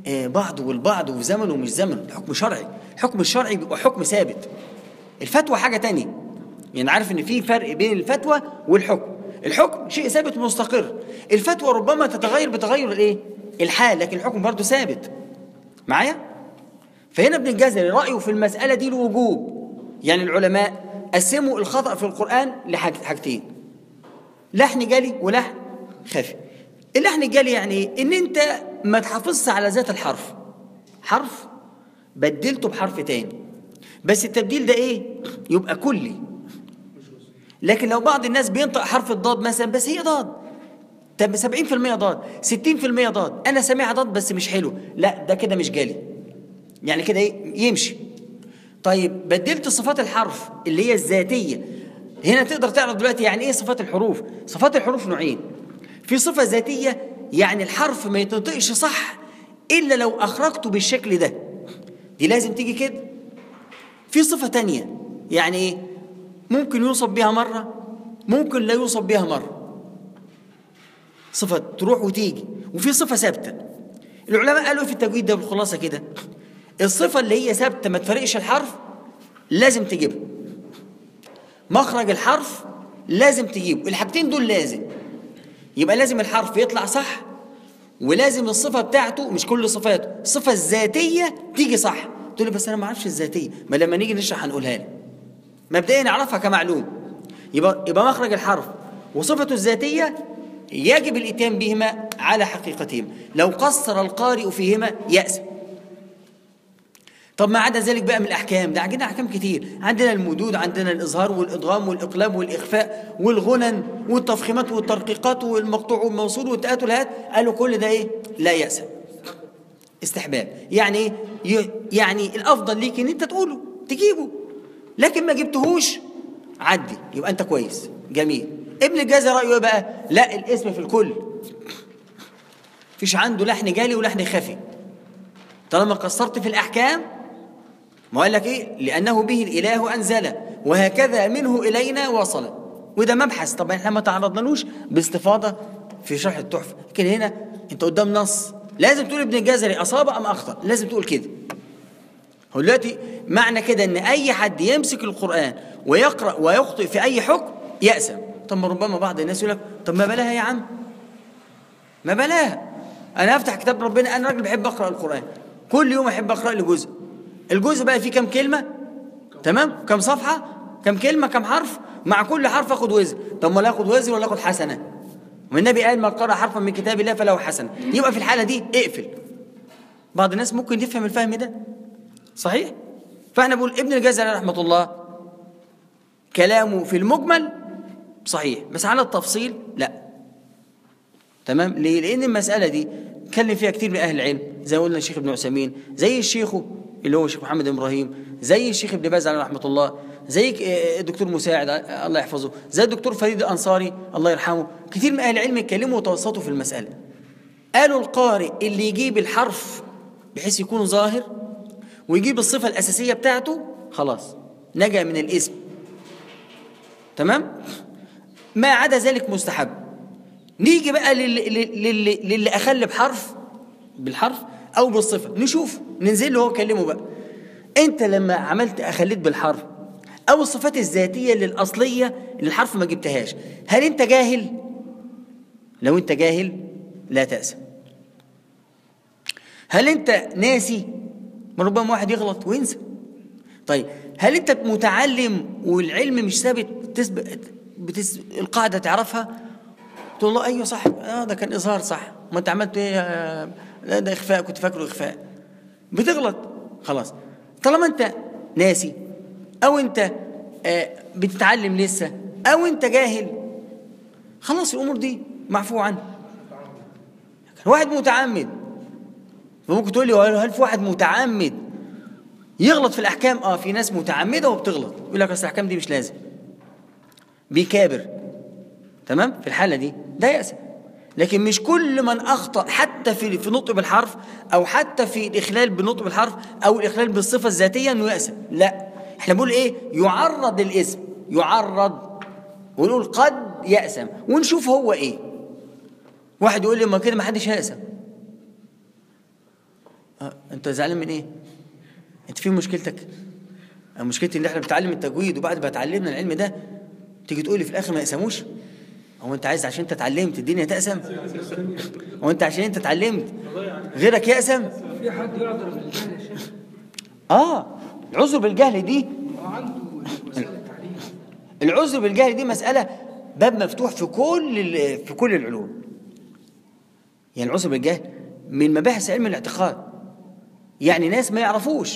آه، بعضه والبعض وفي زمن ومش زمن حكم شرعي الحكم الشرعي بيبقى حكم ثابت الفتوى حاجة تانية يعني عارف ان في فرق بين الفتوى والحكم الحكم شيء ثابت مستقر الفتوى ربما تتغير بتغير الايه الحال لكن الحكم برضه ثابت معايا فهنا ابن الجزري رأيه في المسألة دي الوجوب يعني العلماء قسموا الخطأ في القرآن لحاجتين لحن جلي ولحن خفي اللحن الجلي يعني ايه ان انت ما تحافظش على ذات الحرف حرف بدلته بحرف تاني بس التبديل ده ايه يبقى كلي لكن لو بعض الناس بينطق حرف الضاد مثلا بس هي ضاد طب 70% ضاد 60% ضاد انا سامعها ضاد بس مش حلو لا ده كده مش جالي يعني كده ايه يمشي طيب بدلت صفات الحرف اللي هي الذاتيه هنا تقدر تعرف دلوقتي يعني ايه صفات الحروف صفات الحروف نوعين في صفه ذاتيه يعني الحرف ما يتنطقش صح الا لو اخرجته بالشكل ده دي لازم تيجي كده في صفه تانية يعني ايه ممكن يوصف بها مره ممكن لا يوصف بها مره صفه تروح وتيجي وفي صفه ثابته العلماء قالوا في التجويد ده بالخلاصه كده الصفه اللي هي ثابته ما تفرقش الحرف لازم تجيبها مخرج الحرف لازم تجيبه الحاجتين دول لازم يبقى لازم الحرف يطلع صح ولازم الصفه بتاعته مش كل صفاته الصفه الذاتيه تيجي صح تقول لي بس انا ما اعرفش الذاتيه ما لما نيجي نشرح هنقولها لك مبدئيا نعرفها كمعلوم يبقى يبقى مخرج الحرف وصفته الذاتيه يجب الاتيان بهما على حقيقتهما لو قصر القارئ فيهما يأسم طب ما عدا ذلك بقى من الاحكام ده عندنا احكام كتير عندنا المدود عندنا الاظهار والادغام والاقلام والاخفاء والغنن والتفخيمات والترقيقات والمقطوع والموصول والتات والهات قالوا كل ده ايه لا يأسم استحباب يعني ايه ي- يعني الافضل ليك ان انت تقوله تجيبه لكن ما جبتهوش عدي يبقى انت كويس جميل ابن الجازي رايه ايه بقى لا الاسم في الكل فيش عنده لحن جالي ولحن خفي طالما قصرت في الاحكام ما قال لك ايه لانه به الاله انزل وهكذا منه الينا وصل وده مبحث طبعا احنا ما تعرضنالوش باستفاضه في شرح التحفه لكن هنا انت قدام نص لازم تقول ابن الجزري اصاب ام اخطا لازم تقول كده هو دلوقتي معنى كده ان اي حد يمسك القران ويقرا ويخطئ في اي حكم يأسم طب ما ربما بعض الناس يقول لك طب ما بلاها يا عم ما بلاها انا افتح كتاب ربنا انا راجل بحب اقرا القران كل يوم احب اقرا لي جزء الجزء بقى فيه كام كلمه تمام كام صفحه كام كلمه كام حرف مع كل حرف اخد وزن طب ما لا اخد وزن ولا اخد حسنه والنبي قال ما قرأ حرفا من كتاب الله فله حسنه يبقى في الحاله دي اقفل بعض الناس ممكن يفهم الفهم ده صحيح فاحنا بقول ابن الجزري رحمه الله كلامه في المجمل صحيح بس على التفصيل لا تمام ليه لان المساله دي اتكلم فيها كتير من اهل العلم زي ما قلنا الشيخ ابن عثيمين زي الشيخ اللي هو الشيخ محمد ابراهيم زي الشيخ ابن باز عليه رحمه الله زي الدكتور مساعد الله يحفظه زي الدكتور فريد الانصاري الله يرحمه كتير من اهل العلم اتكلموا وتوسطوا في المساله قالوا القارئ اللي يجيب الحرف بحيث يكون ظاهر ويجيب الصفه الاساسيه بتاعته خلاص نجا من الاسم تمام ما عدا ذلك مستحب نيجي بقى للي, للي, للي اخل بحرف بالحرف او بالصفه نشوف ننزل له هو كلمه بقى انت لما عملت اخليت بالحرف او الصفات الذاتيه للاصليه اللي الحرف ما جبتهاش هل انت جاهل لو انت جاهل لا تأسم هل انت ناسي ما ربما واحد يغلط وينسى طيب هل انت متعلم والعلم مش ثابت تثبت بتس... القاعده تعرفها تقول له ايوه صح اه ده كان اظهار صح ما انت عملت ايه لا ده اخفاء كنت فاكره اخفاء بتغلط خلاص طالما انت ناسي او انت آه بتتعلم لسه او انت جاهل خلاص الامور دي معفو عنها واحد متعمد فممكن تقول لي هل في واحد متعمد يغلط في الاحكام اه في ناس متعمده وبتغلط يقول لك اصل الاحكام دي مش لازم بيكابر تمام في الحاله دي ده يأسف لكن مش كل من اخطا حتى في في نطق بالحرف او حتى في الاخلال بالنطق بالحرف او الاخلال بالصفه الذاتيه انه يأسف لا احنا بنقول ايه يعرض الاسم يعرض ونقول قد يأسم ونشوف هو ايه واحد يقول لي ما كده ما حدش هيأسم آه، انت زعلان من ايه انت في مشكلتك آه، مشكلتي اللي احنا بنتعلم التجويد وبعد ما اتعلمنا العلم ده تيجي تقول لي في الاخر ما يقسموش هو انت عايز عشان انت اتعلمت الدنيا تقسم هو انت عشان انت اتعلمت غيرك يقسم في حد يعذر بالجهل يا شيخ اه العذر بالجهل دي هو عنده مسألة تعليم العذر بالجهل دي مسألة باب مفتوح في كل ال- في كل العلوم. يعني العذر بالجهل من مباحث علم الاعتقاد. يعني ناس ما يعرفوش.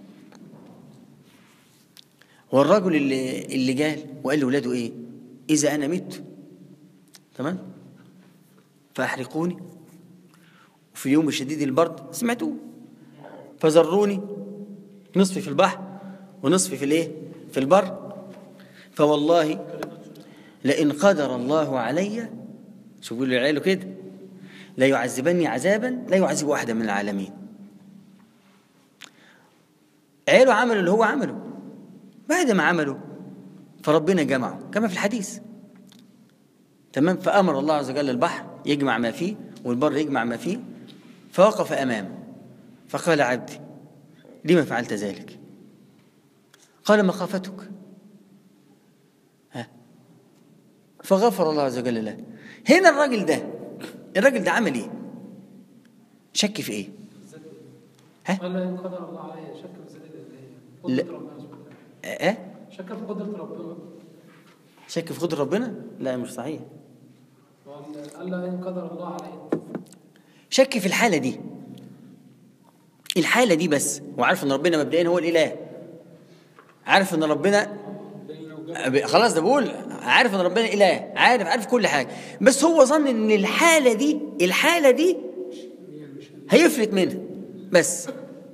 هو الرجل اللي اللي قال وقال لاولاده ايه؟ إذا أنا مت تمام؟ فأحرقوني وفي يوم شديد البرد سمعتوه فزروني نصفي في البحر ونصفي في الايه؟ في البر فوالله لئن قدر الله علي شو بيقول لعياله كده لا يعذبني عذابا لا يعذب احدا من العالمين عياله عملوا اللي هو عمله بعد ما عملوا فربنا جمعه كما في الحديث تمام فامر الله عز وجل البحر يجمع ما فيه والبر يجمع ما فيه فوقف امامه فقال عبدي لما فعلت ذلك قال مخافتك ها فغفر الله عز وجل له هنا الراجل ده الراجل ده عمل ايه شك في ايه ها قال لا إن قدر الله علي شك في ذات لا. قدرة ربنا سبحانه وتعالى اه شك في قدرة ربنا شك في قدر ربنا لا مش صحيح وقال- قال لا إن قدر الله علي شك في الحالة دي الحالة دي بس وعارف ان ربنا مبدئيا هو الاله عارف ان ربنا خلاص ده بقول عارف ان ربنا اله عارف عارف كل حاجة بس هو ظن ان الحالة دي الحالة دي هيفلت منها بس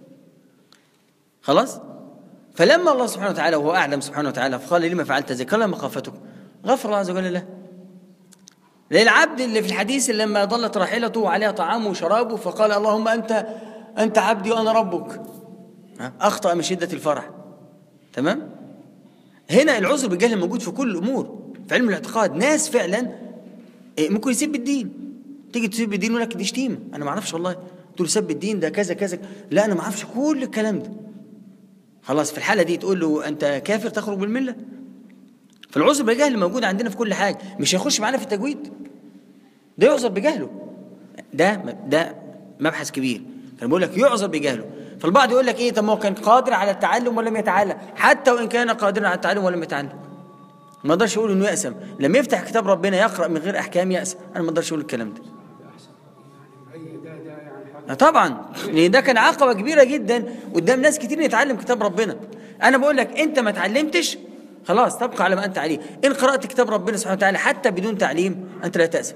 خلاص فلما الله سبحانه وتعالى وهو اعلم سبحانه وتعالى فقال لما فعلت ذلك قال ما خافتك غفر الله عز وجل له للعبد اللي في الحديث اللي لما ضلت راحلته وعليها طعامه وشرابه فقال اللهم انت انت عبدي وانا ربك ها؟ اخطا من شده الفرح تمام هنا العذر بالجهل موجود في كل الامور في علم الاعتقاد ناس فعلا إيه، ممكن يسب الدين تيجي تسب الدين يقول لك دي شتيمه انا ما اعرفش والله تقول سب الدين ده كذا كذا لا انا ما اعرفش كل الكلام ده خلاص في الحاله دي تقول له انت كافر تخرج بالمله فالعذر بالجهل موجود عندنا في كل حاجه مش هيخش معانا في التجويد ده يعذر بجهله ده ده مبحث كبير كان بيقول لك يعذر بجهله فالبعض يقول لك ايه طب ما هو كان قادر على التعلم ولم يتعلم حتى وان كان قادرا على التعلم ولم يتعلم ما اقدرش اقول انه يأسم لما يفتح كتاب ربنا يقرا من غير احكام يأسم انا ما اقدرش اقول الكلام ده أي ده ده يعني حاجة آه طبعا لان ده كان عقبه كبيره جدا قدام ناس كتير يتعلم كتاب ربنا انا بقول لك انت ما اتعلمتش خلاص تبقى على ما انت عليه ان قرات كتاب ربنا سبحانه وتعالى حتى بدون تعليم انت لا تأسم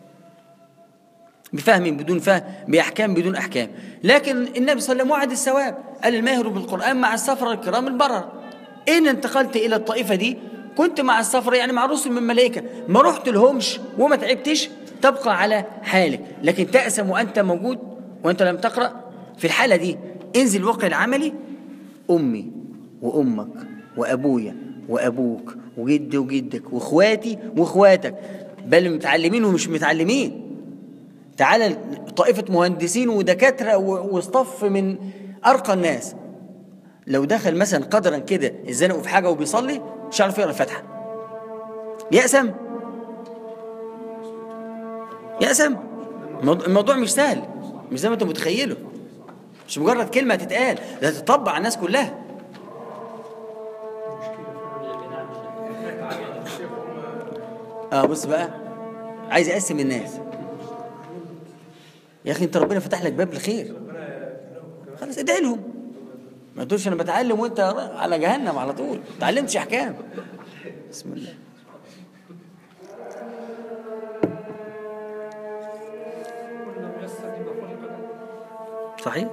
بفهم بدون فهم باحكام بدون احكام لكن النبي صلى الله عليه وسلم وعد الثواب قال الماهر بالقران مع السفر الكرام البرر ان انتقلت الى الطائفه دي كنت مع السفر يعني مع رسل من ملائكه ما رحت لهمش وما تعبتش تبقى على حالك لكن تأسم وانت موجود وانت لم تقرا في الحاله دي انزل الواقع العملي امي وامك وابويا وابوك وجدي وجدك واخواتي واخواتك بل متعلمين ومش متعلمين تعالى طائفة مهندسين ودكاترة و- وصطف من أرقى الناس لو دخل مثلا قدرا كده اتزنقوا في حاجة وبيصلي مش عارف يقرا الفاتحة يأسم يأسم الموضوع- الموضوع مش سهل مش زي ما انت متخيله مش مجرد كلمة تتقال ده تطبق على الناس كلها اه بص بقى عايز يقسم الناس يا اخي انت ربنا فتح لك باب الخير خلاص ادعي لهم ما تقولش انا بتعلم وانت على جهنم على طول ما اتعلمتش احكام بسم الله كل ما يسر لما خلق له صحيح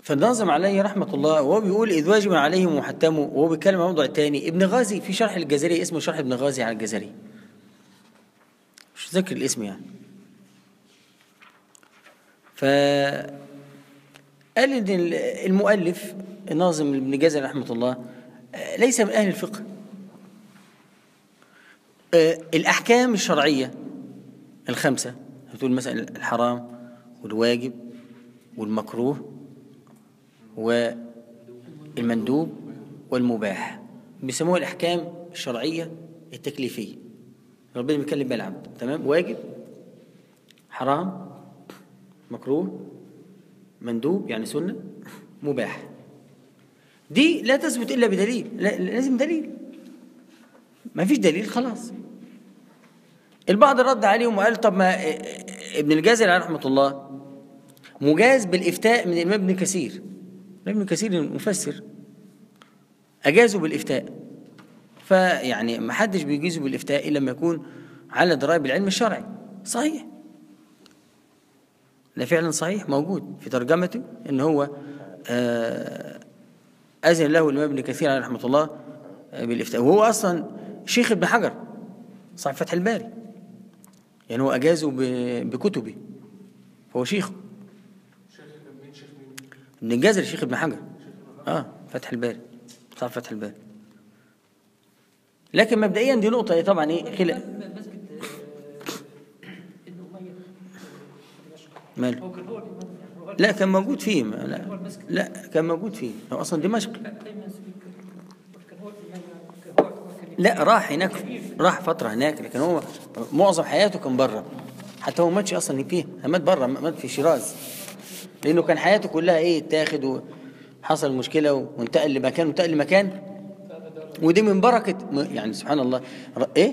فالناظم عليه رحمة الله وهو بيقول إذ واجب عليهم محتم وهو بيتكلم عن الموضوع الثاني ابن غازي في شرح الجزري اسمه شرح ابن غازي على الجزري مش ذكر الاسم يعني ف قال ان المؤلف الناظم ابن جزري رحمه الله آه، ليس من اهل الفقه آه، الاحكام الشرعيه الخمسه بتقول مثلا الحرام والواجب والمكروه والمندوب والمباح بيسموها الأحكام الشرعية التكليفية ربنا بيكلم بها العبد تمام واجب حرام مكروه مندوب يعني سنة مباح دي لا تثبت إلا بدليل لا لازم دليل ما فيش دليل خلاص البعض رد عليهم وقال طب ما ابن الجازري رحمة الله مجاز بالإفتاء من الإمام ابن كثير ابن كثير المفسر أجازوا بالإفتاء فيعني ما حدش بيجيزه بالإفتاء إلا لما يكون على دراية بالعلم الشرعي صحيح ده فعلا صحيح موجود في ترجمته ان هو آه، اذن له الامام ابن كثير عليه رحمه الله آه، بالافتاء وهو اصلا شيخ ابن حجر صاحب فتح الباري يعني هو اجازه ب- بكتبه فهو شيخه ابن الجزري شيخ ابن حجر اه فتح الباري صاحب فتح الباري لكن مبدئيا دي نقطه إيه طبعا ايه خلق مسجد آه، ابن أمية دمشق ماله هو كان هو الإمام هو لا كان موجود فيه ما- لا لا كان موجود فيه هو اصلا دمشق لا دايما كان هو الإمام كان هو كان لا راح هناك راح فترة هناك لكن هو معظم حياته كان بره حتى هو ماتش اصلا فيه مات بره مات في شيراز لانه كان حياته كلها ايه اتاخد وحصل مشكلة وانتقل لمكان وانتقل لمكان ودي من بركة يعني سبحان الله ر- ايه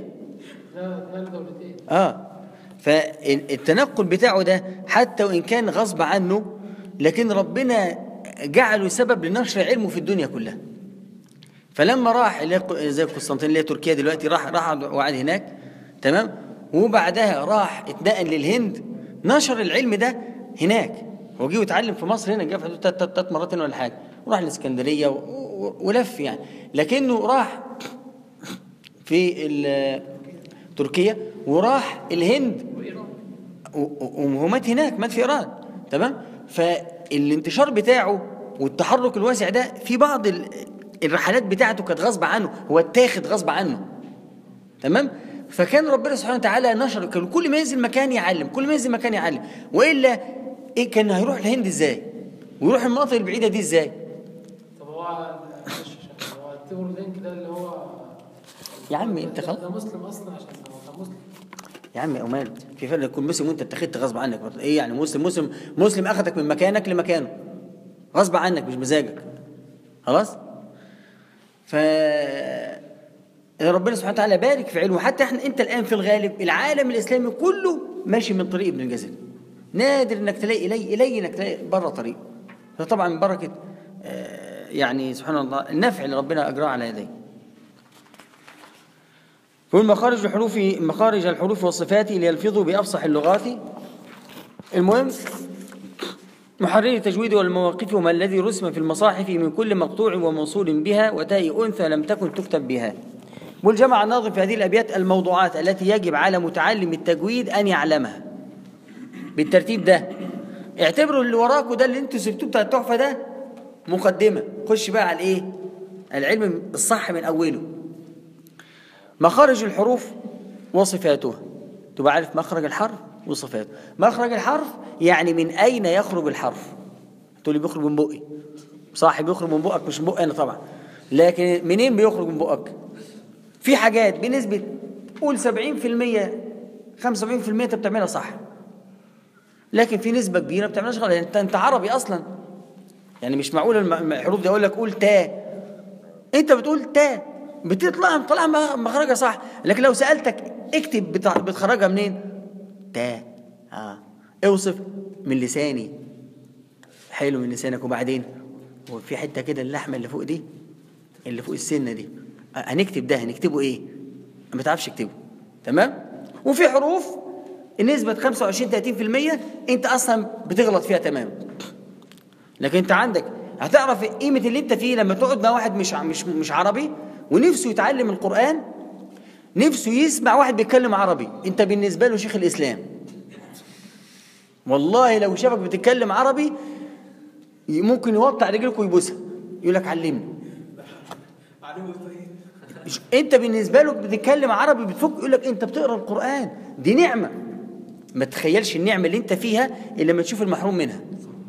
اه فالتنقل بتاعه ده حتى وان كان غصب عنه لكن ربنا جعله سبب لنشر علمه في الدنيا كلها فلما راح اللي هي زي قسطنطين اللي هي تركيا دلوقتي راح راح وقعد هناك تمام وبعدها راح اتنقل للهند نشر العلم ده هناك هو جه واتعلم في مصر هنا جه في حدود تلات- تلات مرات هنا ولا حاجه وراح الاسكندريه و- و- ولف يعني لكنه راح في ال- تركيا وراح الهند و- و- وهو مات هناك مات في ايران تمام فالانتشار بتاعه والتحرك الواسع ده في بعض ال- الرحلات بتاعته كانت غصب عنه هو اتاخد غصب عنه تمام فكان ربنا سبحانه وتعالى نشر كان كل ما ينزل مكان يعلم كل ما ينزل مكان يعلم والا ايه كان هيروح الهند ازاي ويروح المناطق البعيده دي ازاي طب هو معلش عشان هو تيمور لينك ده اللي هو يا عم انت ده- خلاص ده مسلم اصلا عشان هو كان مسلم يا عم امال في فرق يكون مسلم وانت اتخذت غصب عنك برضه. ايه يعني مسلم مسلم مسلم اخذك من مكانك لمكانه غصب عنك مش مزاجك خلاص ف ربنا سبحانه وتعالى بارك في علمه حتى احنا انت الان في الغالب العالم الاسلامي كله ماشي من طريق ابن الجزري نادر انك تلاقي الي الي انك تلاقي بره طريق فطبعا من بركه آه، يعني سبحان الله النفع اللي ربنا اجراه على يديه يقول مخارج الحروف مخارج الحروف والصفات ليلفظوا بأفصح اللغات المهم محرر التجويد والمواقف وما الذي رسم في المصاحف من كل مقطوع وموصول بها وتاء أنثى لم تكن تكتب بها والجمع الناظم في هذه الأبيات الموضوعات التي يجب على متعلم التجويد أن يعلمها بالترتيب ده اعتبروا اللي وراكوا ده اللي انتوا سبتوه بتاع التحفة ده مقدمة خش بقى على الايه العلم الصح من أوله مخارج الحروف وصفاتها تبقى عارف مخرج الحرف وصفاته مخرج الحرف يعني من أين يخرج الحرف تقول لي بيخرج من بقي صح بيخرج من بقك مش من بقي أنا طبعا لكن منين بيخرج من بقك في حاجات بنسبة قول 70% 75% انت بتعملها صح لكن في نسبة كبيرة ما بتعملهاش غلط يعني انت انت عربي اصلا يعني مش معقول الم- الحروف دي اقول لك قول تا انت بتقول تا بتطلع طلع مخرجها صح لكن لو سالتك اكتب بتع- بتخرجها منين تا اه اوصف من لساني حلو من لسانك وبعدين هو في حته كده اللحمه اللي فوق دي اللي فوق السنه دي آه، هنكتب ده هنكتبه ايه ما بتعرفش تكتبه تمام وفي حروف نسبة 25 30% انت اصلا بتغلط فيها تمام لكن انت عندك هتعرف قيمه اللي انت فيه لما تقعد مع واحد مش ع- مش مش عربي ونفسه يتعلم القران نفسه يسمع واحد بيتكلم عربي انت بالنسبه له شيخ الاسلام والله لو شافك بتتكلم عربي ممكن يوطع رجلك ويبوسها يقول لك علمني مش- انت بالنسبه له بتتكلم عربي بتفك يقول لك انت بتقرا القران دي نعمه ما تخيلش النعمه اللي انت فيها الا لما تشوف المحروم منها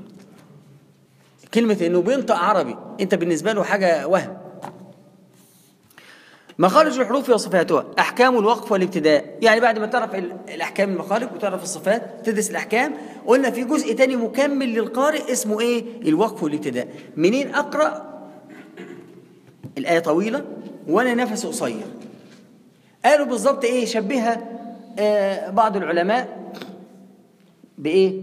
كلمه انه بينطق عربي انت بالنسبه له حاجه وهم مخارج الحروف وصفاتها احكام الوقف والابتداء يعني بعد ما تعرف ال- الاحكام المخارج وتعرف الصفات تدرس الاحكام قلنا في جزء تاني مكمل للقارئ اسمه ايه الوقف والابتداء منين اقرا الايه طويله وانا نفسي قصير قالوا بالظبط ايه شبهها آه بعض العلماء بايه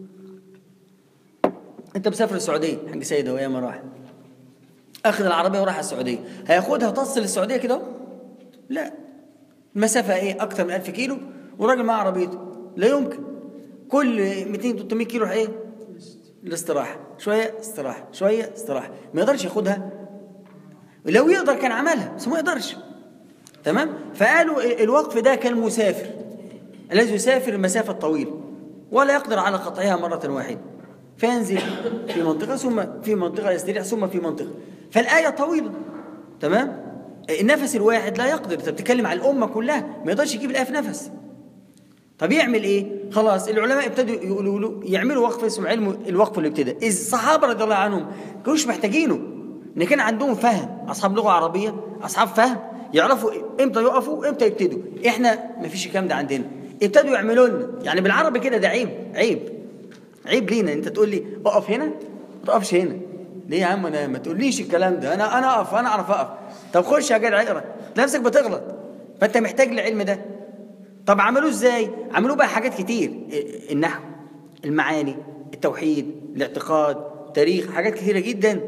انت مسافر السعوديه حاج سيد هو ياما راح اخذ العربيه وراح السعوديه هياخدها تصل السعوديه كده اهو؟ لا المسافه ايه اكتر من 1000 كيلو وراجل معاه عربيته لا يمكن كل 200 300 كيلو ايه الاستراحه شويه استراحه شويه استراحه ما يقدرش ياخدها لو يقدر كان عملها بس ما يقدرش تمام فقالوا الوقف ده كالمسافر الذي يسافر المسافه الطويله ولا يقدر على قطعها مره واحده فينزل في منطقه ثم في منطقه يستريح ثم في منطقه فالايه طويله تمام النفس الواحد لا يقدر انت بتتكلم على الامه كلها ما يقدرش يجيب الايه في نفس طب يعمل ايه خلاص العلماء ابتدوا يقولوا له يعملوا وقف اسمه علم الوقف الابتداء الصحابه رضي الله عنهم كانوش محتاجينه ان كان عندهم فهم اصحاب لغه عربيه اصحاب فهم يعرفوا امتى يقفوا امتى يبتدوا احنا ما فيش الكلام ده عندنا ابتدوا يعملوا لنا يعني بالعربي كده ده عيب عيب عيب لينا انت تقول لي اقف هنا ما تقفش هنا ليه يا عم انا ما تقوليش الكلام ده انا انا اقف انا اعرف اقف طب خش يا جدع اقرا نفسك بتغلط فانت محتاج العلم ده طب عملوه ازاي عملوه بقى حاجات كتير ال- النحو المعاني التوحيد الاعتقاد تاريخ حاجات كتيره جدا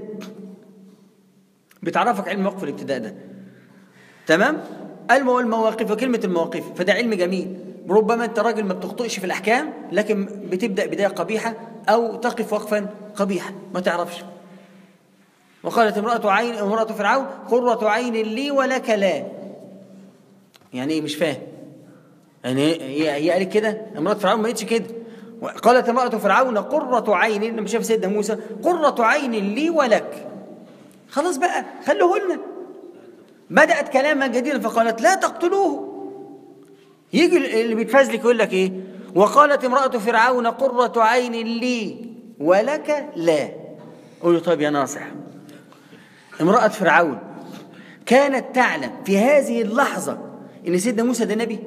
بتعرفك علم وقف الابتداء ده تمام المو المواقف وكلمة المواقف فده علم جميل ربما انت راجل ما بتخطئش في الاحكام لكن بتبدا بدايه قبيحه او تقف وقفا قبيحا ما تعرفش وقالت امراه عين امراه فرعون قره عين لي ولك لا يعني ايه مش فاهم يعني هي هي قالت كده امراه فرعون ما قالتش كده قالت امراه فرعون قره عين لما شاف سيدنا موسى قره عين لي ولك خلاص بقى خلوه لنا بدأت كلاما جديدا فقالت لا تقتلوه يجي اللي بيتفزلك يقول لك ايه وقالت امرأة فرعون قرة عين لي ولك لا قول له طيب يا ناصح امرأة فرعون كانت تعلم في هذه اللحظة ان سيدنا موسى ده نبي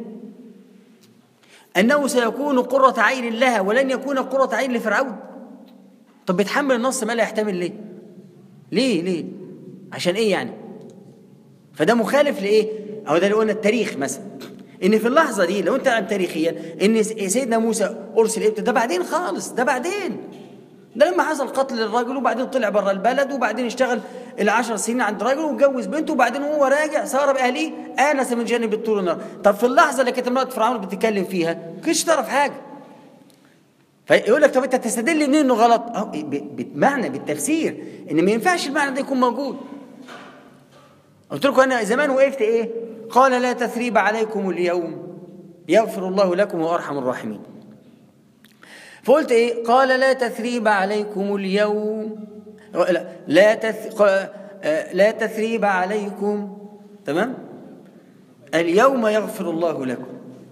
انه سيكون قرة عين لها ولن يكون قرة عين لفرعون طب بتحمل النص ما لا يحتمل ليه ليه ليه عشان ايه يعني فده مخالف لايه او ده اللي قلنا التاريخ مثلا ان في اللحظه دي لو انت عن تاريخيا ان سيدنا موسى ارسل امتى ده بعدين خالص ده بعدين ده لما حصل قتل الرجل وبعدين طلع بره البلد وبعدين اشتغل العشر سنين عند راجل واتجوز بنته وبعدين وهو راجع سار باهليه انس من جانب الطور النار طب في اللحظه اللي كانت امراه فرعون بتتكلم فيها ما كنتش تعرف حاجه فيقول لك طب انت تستدل منين انه غلط؟ اهو ب- بمعنى بالتفسير ان ما ينفعش المعنى ده يكون موجود قلت لكم انا زمان وقفت ايه قال لا تثريب عليكم اليوم يغفر الله لكم وارحم الراحمين فقلت ايه قال لا تثريب عليكم اليوم لا لا, تث... قا- آه، لا تثريب عليكم تمام اليوم يغفر الله لكم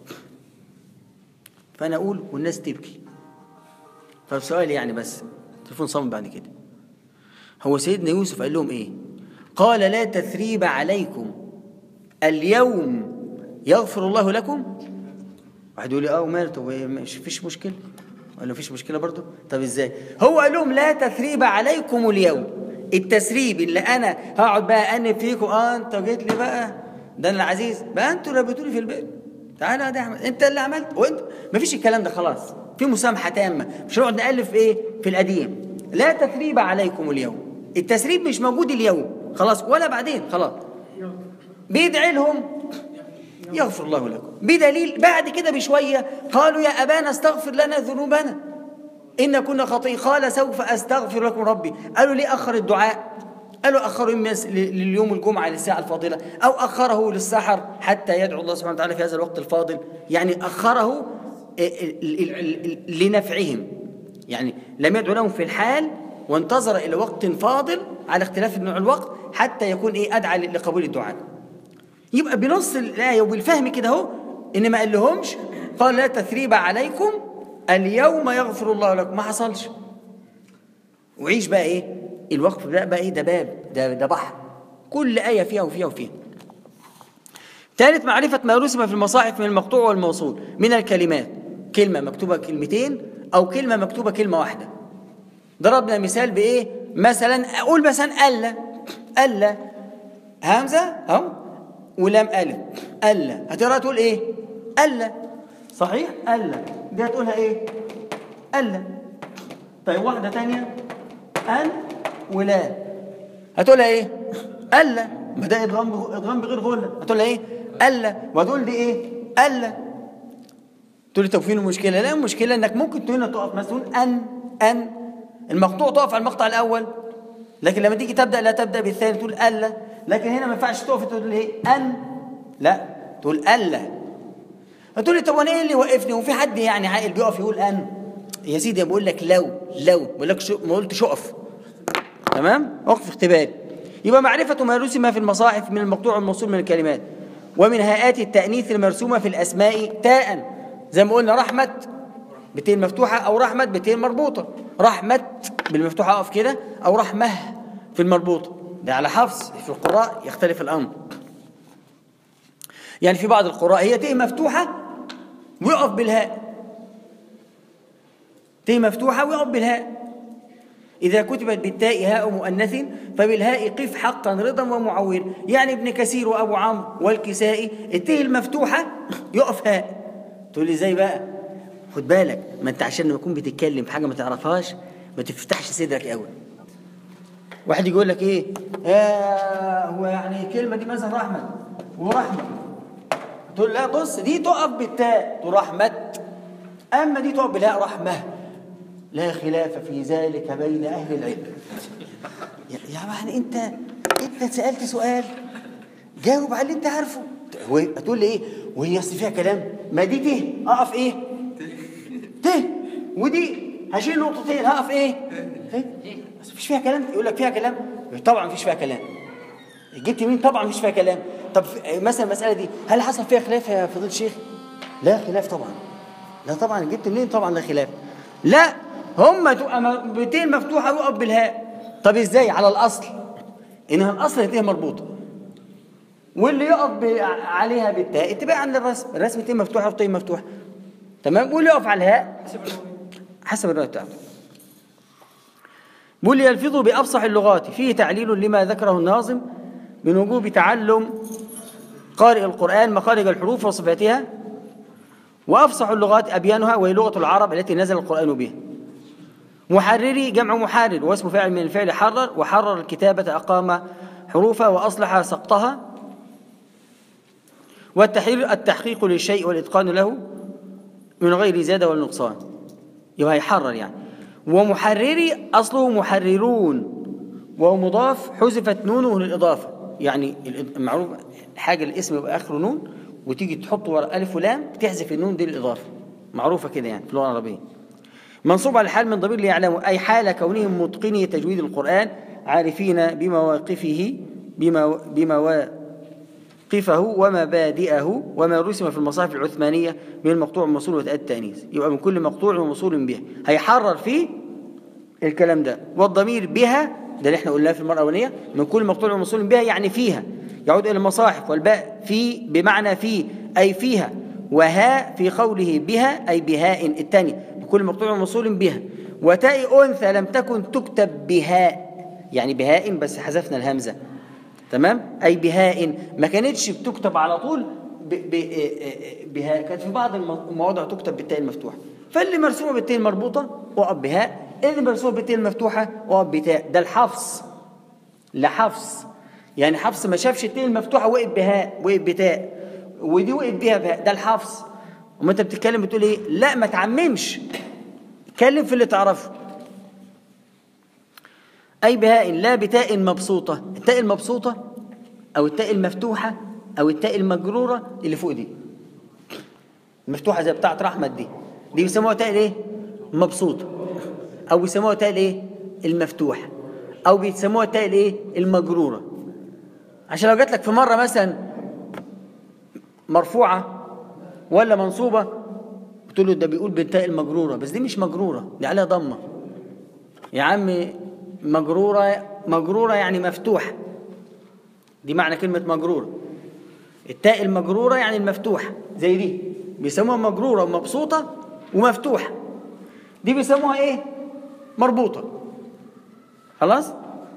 فانا اقول والناس تبكي فالسؤال يعني بس تليفون صامت بعد كده هو سيدنا يوسف قال لهم ايه قال لا تثريب عليكم اليوم يغفر الله لكم واحد يقول لي اه وماله طب إيه، مش فيش مشكله قال له فيش مشكله برضه طب ازاي هو قال لهم لا تثريب عليكم اليوم التسريب اللي انا هقعد بقى انب فيكم اه انت جيت لي بقى ده انا العزيز بقى انتوا اللي ربيتوني في البيت تعالى يا ده احمد انت اللي عملت وانت مفيش الكلام ده خلاص في مسامحه تامه مش هنقعد نالف ايه في القديم لا تثريب عليكم اليوم التسريب مش موجود اليوم خلاص ولا بعدين خلاص بيدعي لهم يغفر الله لكم بدليل بعد كده بشويه قالوا يا ابانا استغفر لنا ذنوبنا إن كنا خاطئين قال سوف أستغفر لكم ربي قالوا ليه أخر الدعاء قالوا أخروا إما س- ل- لليوم الجمعة للساعة الفاضلة أو أخره للسحر حتى يدعو الله سبحانه وتعالى في هذا الوقت الفاضل يعني أخره ال- ال- ال- ال- لنفعهم يعني لم يدعو لهم في الحال وانتظر إلى وقت فاضل على اختلاف نوع الوقت حتى يكون إيه أدعى ل- لقبول الدعاء يبقى بنص الآية وبالفهم كده اهو إن ما قال لهمش قال لا تثريب عليكم اليوم يغفر الله لكم ما حصلش وعيش بقى ايه الوقف ده بقى ايه ده باب ده ده بحر كل آية فيها وفيها وفيها ثالث معرفة ما رسم في المصاحف من المقطوع والموصول من الكلمات كلمة مكتوبة كلمتين أو كلمة مكتوبة كلمة واحدة ضربنا مثال بإيه مثلا أقول مثلا ألا ألا همزة أهو ولام ألف ألا هتقرأ تقول إيه ألا صحيح ألا دي هتقولها إيه ألا طيب واحدة تانية أن ولا هتقولها إيه ألا ما ده إدغام بغ- إدغام بغير غلة هتقولها إيه ألا وهتقول دي إيه ألا تقول لي طب فين المشكلة لا المشكلة إنك ممكن تقول هنا تقف مثلا تقول أن أن المقطوع تقف على المقطع الأول لكن لما تيجي تبدأ لا تبدأ بالثاني تقول ألا لكن هنا ما ينفعش تقف تقول ايه أن لا تقول ألا هتقول لي طب وانا ايه اللي وقفني وفي حد يعني عاقل بيقف يقول أن يا سيدي بقول لك لو لو بقول لك شو ما قلتش اقف تمام وقف اختباري يبقى معرفة ما رسم في المصاحف من المقطوع والموصول من الكلمات ومن هيئات التأنيث المرسومة في الأسماء تاء زي ما قلنا رحمة بتين مفتوحة أو رحمة بتين مربوطة رحمة بالمفتوحة أقف كده أو رحمة في المربوطة ده على حفص في القراء يختلف الأمر يعني في بعض القراء هي تاء مفتوحة ويقف بالهاء تاء مفتوحة ويقف بالهاء إذا كتبت بالتاء هاء مؤنث فبالهاء قف حقا رضا ومعول يعني ابن كثير وأبو عمرو والكسائي التاء المفتوحة يقف هاء تقول لي ازاي بقى خد بالك ما انت عشان لما تكون بتتكلم في حاجة ما تعرفهاش ما تفتحش صدرك قوي واحد يقول لك ايه آه هو يعني الكلمة دي مثلا رحمة ورحمة تقول لا بص دي تقف بالتاء تقول رحمة أما دي تقف بالهاء رحمة لا خلاف في ذلك بين أهل العلم يا يا يعني أنت أنت سألت سؤال جاوب على اللي أنت عارفه هو هتقول لي إيه وهي أصل فيها كلام ما دي ته أقف إيه ته ودي هشيل نقطتين هقف إيه ته بس مفيش فيها كلام يقول لك فيها كلام طبعا مفيش فيها كلام جبت مين طبعا مفيش فيها كلام طب مثلا المسألة دي هل حصل فيها خلاف يا فضيلة الشيخ لا خلاف طبعا لا طبعا جبت منين طبعا لا خلاف لا هم تبقى بتين مفتوحه ويقف بالهاء طب ازاي على الاصل انها الاصل هتبقى مربوطه واللي يقف ب- عليها بالتاء اتباع عن الرسم الرسم تين مفتوحه وتين مفتوحه تمام واللي يقف على الهاء حسب الروايه بتاعته بيقول يلفظ بافصح اللغات فيه تعليل لما ذكره الناظم من وجوب تعلم قارئ القران مخارج الحروف وصفاتها وأفصح اللغات أبيانها وهي لغة العرب التي نزل القرآن بها محرري جمع محرر واسم فاعل من الفعل حرر وحرر الكتابة أقام حروفها وأصلح سقطها والتحرير التحقيق للشيء والإتقان له من غير زيادة ولا نقصان يبقى يحرر يعني ومحرري أصله محررون وهو مضاف حذفت نونه للإضافة يعني الإض- معروف حاجة الاسم يبقى آخره نون وتيجي تحط ورا ألف ولام تحذف النون دي للإضافة معروفة كده يعني في اللغة العربية منصوب على الحال من ضمير ليعلموا أي حال كونهم متقني تجويد القرآن عارفين بمواقفه بما بمواقفه ومبادئه وما رسم في المصاحف العثمانية من المقطوع والموصول وتأتي التأنيث يبقى من كل مقطوع وموصول به هيحرر فيه الكلام ده والضمير بها ده اللي احنا قلناه في المرة الأولانية من كل مقطوع وموصول بها يعني فيها يعود إلى المصاحف والباء في بمعنى في أي فيها وها في قوله بها أي بهاء الثاني بكل مقطوع وموصول بها وتاء أنثى لم تكن تكتب بهاء يعني بهاء بس حذفنا الهمزة تمام أي بهاء ما كانتش بتكتب على طول ب ب بهاء كانت في بعض المواضع تكتب بالتاء المفتوحة فاللي مرسومة بالتاء المربوطة وقف بهاء اللي مرسومة بالتاء المفتوحة وقف بتاء ده الحفص لحفص يعني حفص ما شافش التاء المفتوحة وقف بهاء وقف بتاء ودي وقف بيها بهاء ده الحفص وما انت بتتكلم بتقول ايه لا ما تعممش اتكلم في اللي تعرفه أي بهاء لا بتاء مبسوطة التاء المبسوطة أو التاء المفتوحة أو التاء المجرورة اللي فوق دي المفتوحة زي بتاعة رحمة دي دي بيسموها تاء الايه؟ مبسوطة أو بيسموها تاء الايه؟ المفتوحة أو بيسموها تاء الايه؟ المجرورة عشان لو جات لك في مرة مثلا مرفوعة ولا منصوبة قلت له ده بيقول بالتاء المجرورة بس دي مش مجرورة دي عليها ضمة يا عم مجرورة مجرورة يعني مفتوحة دي معنى كلمة مجرورة التاء المجرورة يعني المفتوحة زي دي بيسموها مجرورة ومبسوطة ومفتوحة دي بيسموها ايه مربوطة خلاص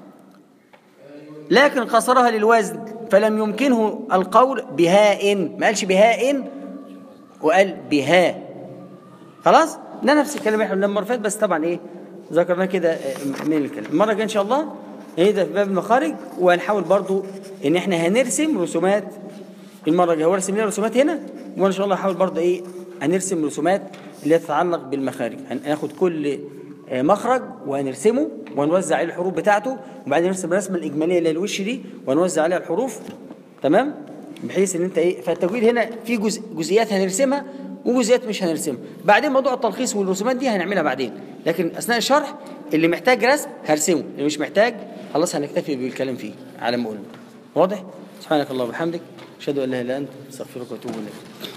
لكن قصرها للوزن فلم يمكنه القول بهاء ما قالش بهاء وقال بها خلاص ده نفس الكلام احنا لما فات بس طبعا ايه ذكرناه كده من الكلام المره الجايه ان شاء الله هيدا في باب المخارج وهنحاول برضو ان احنا هنرسم رسومات المره الجايه ورسم لنا رسومات هنا وان شاء الله هحاول برضو ايه هنرسم رسومات اللي تتعلق بالمخارج هناخد كل آه، مخرج وهنرسمه ونوزع عليه الحروف بتاعته وبعدين نرسم الرسمه الاجماليه اللي هي الوش دي ونوزع عليها الحروف تمام بحيث ان انت ايه فالتجويد هنا في جزء جزئيات هنرسمها وجزئيات مش هنرسمها بعدين موضوع التلخيص والرسومات دي هنعملها بعدين لكن اثناء الشرح اللي محتاج رسم هرسمه اللي مش محتاج خلاص هنكتفي بالكلام فيه على ما قلنا واضح سبحانك اللهم وبحمدك اشهد ان لا اله الا انت استغفرك واتوب اليك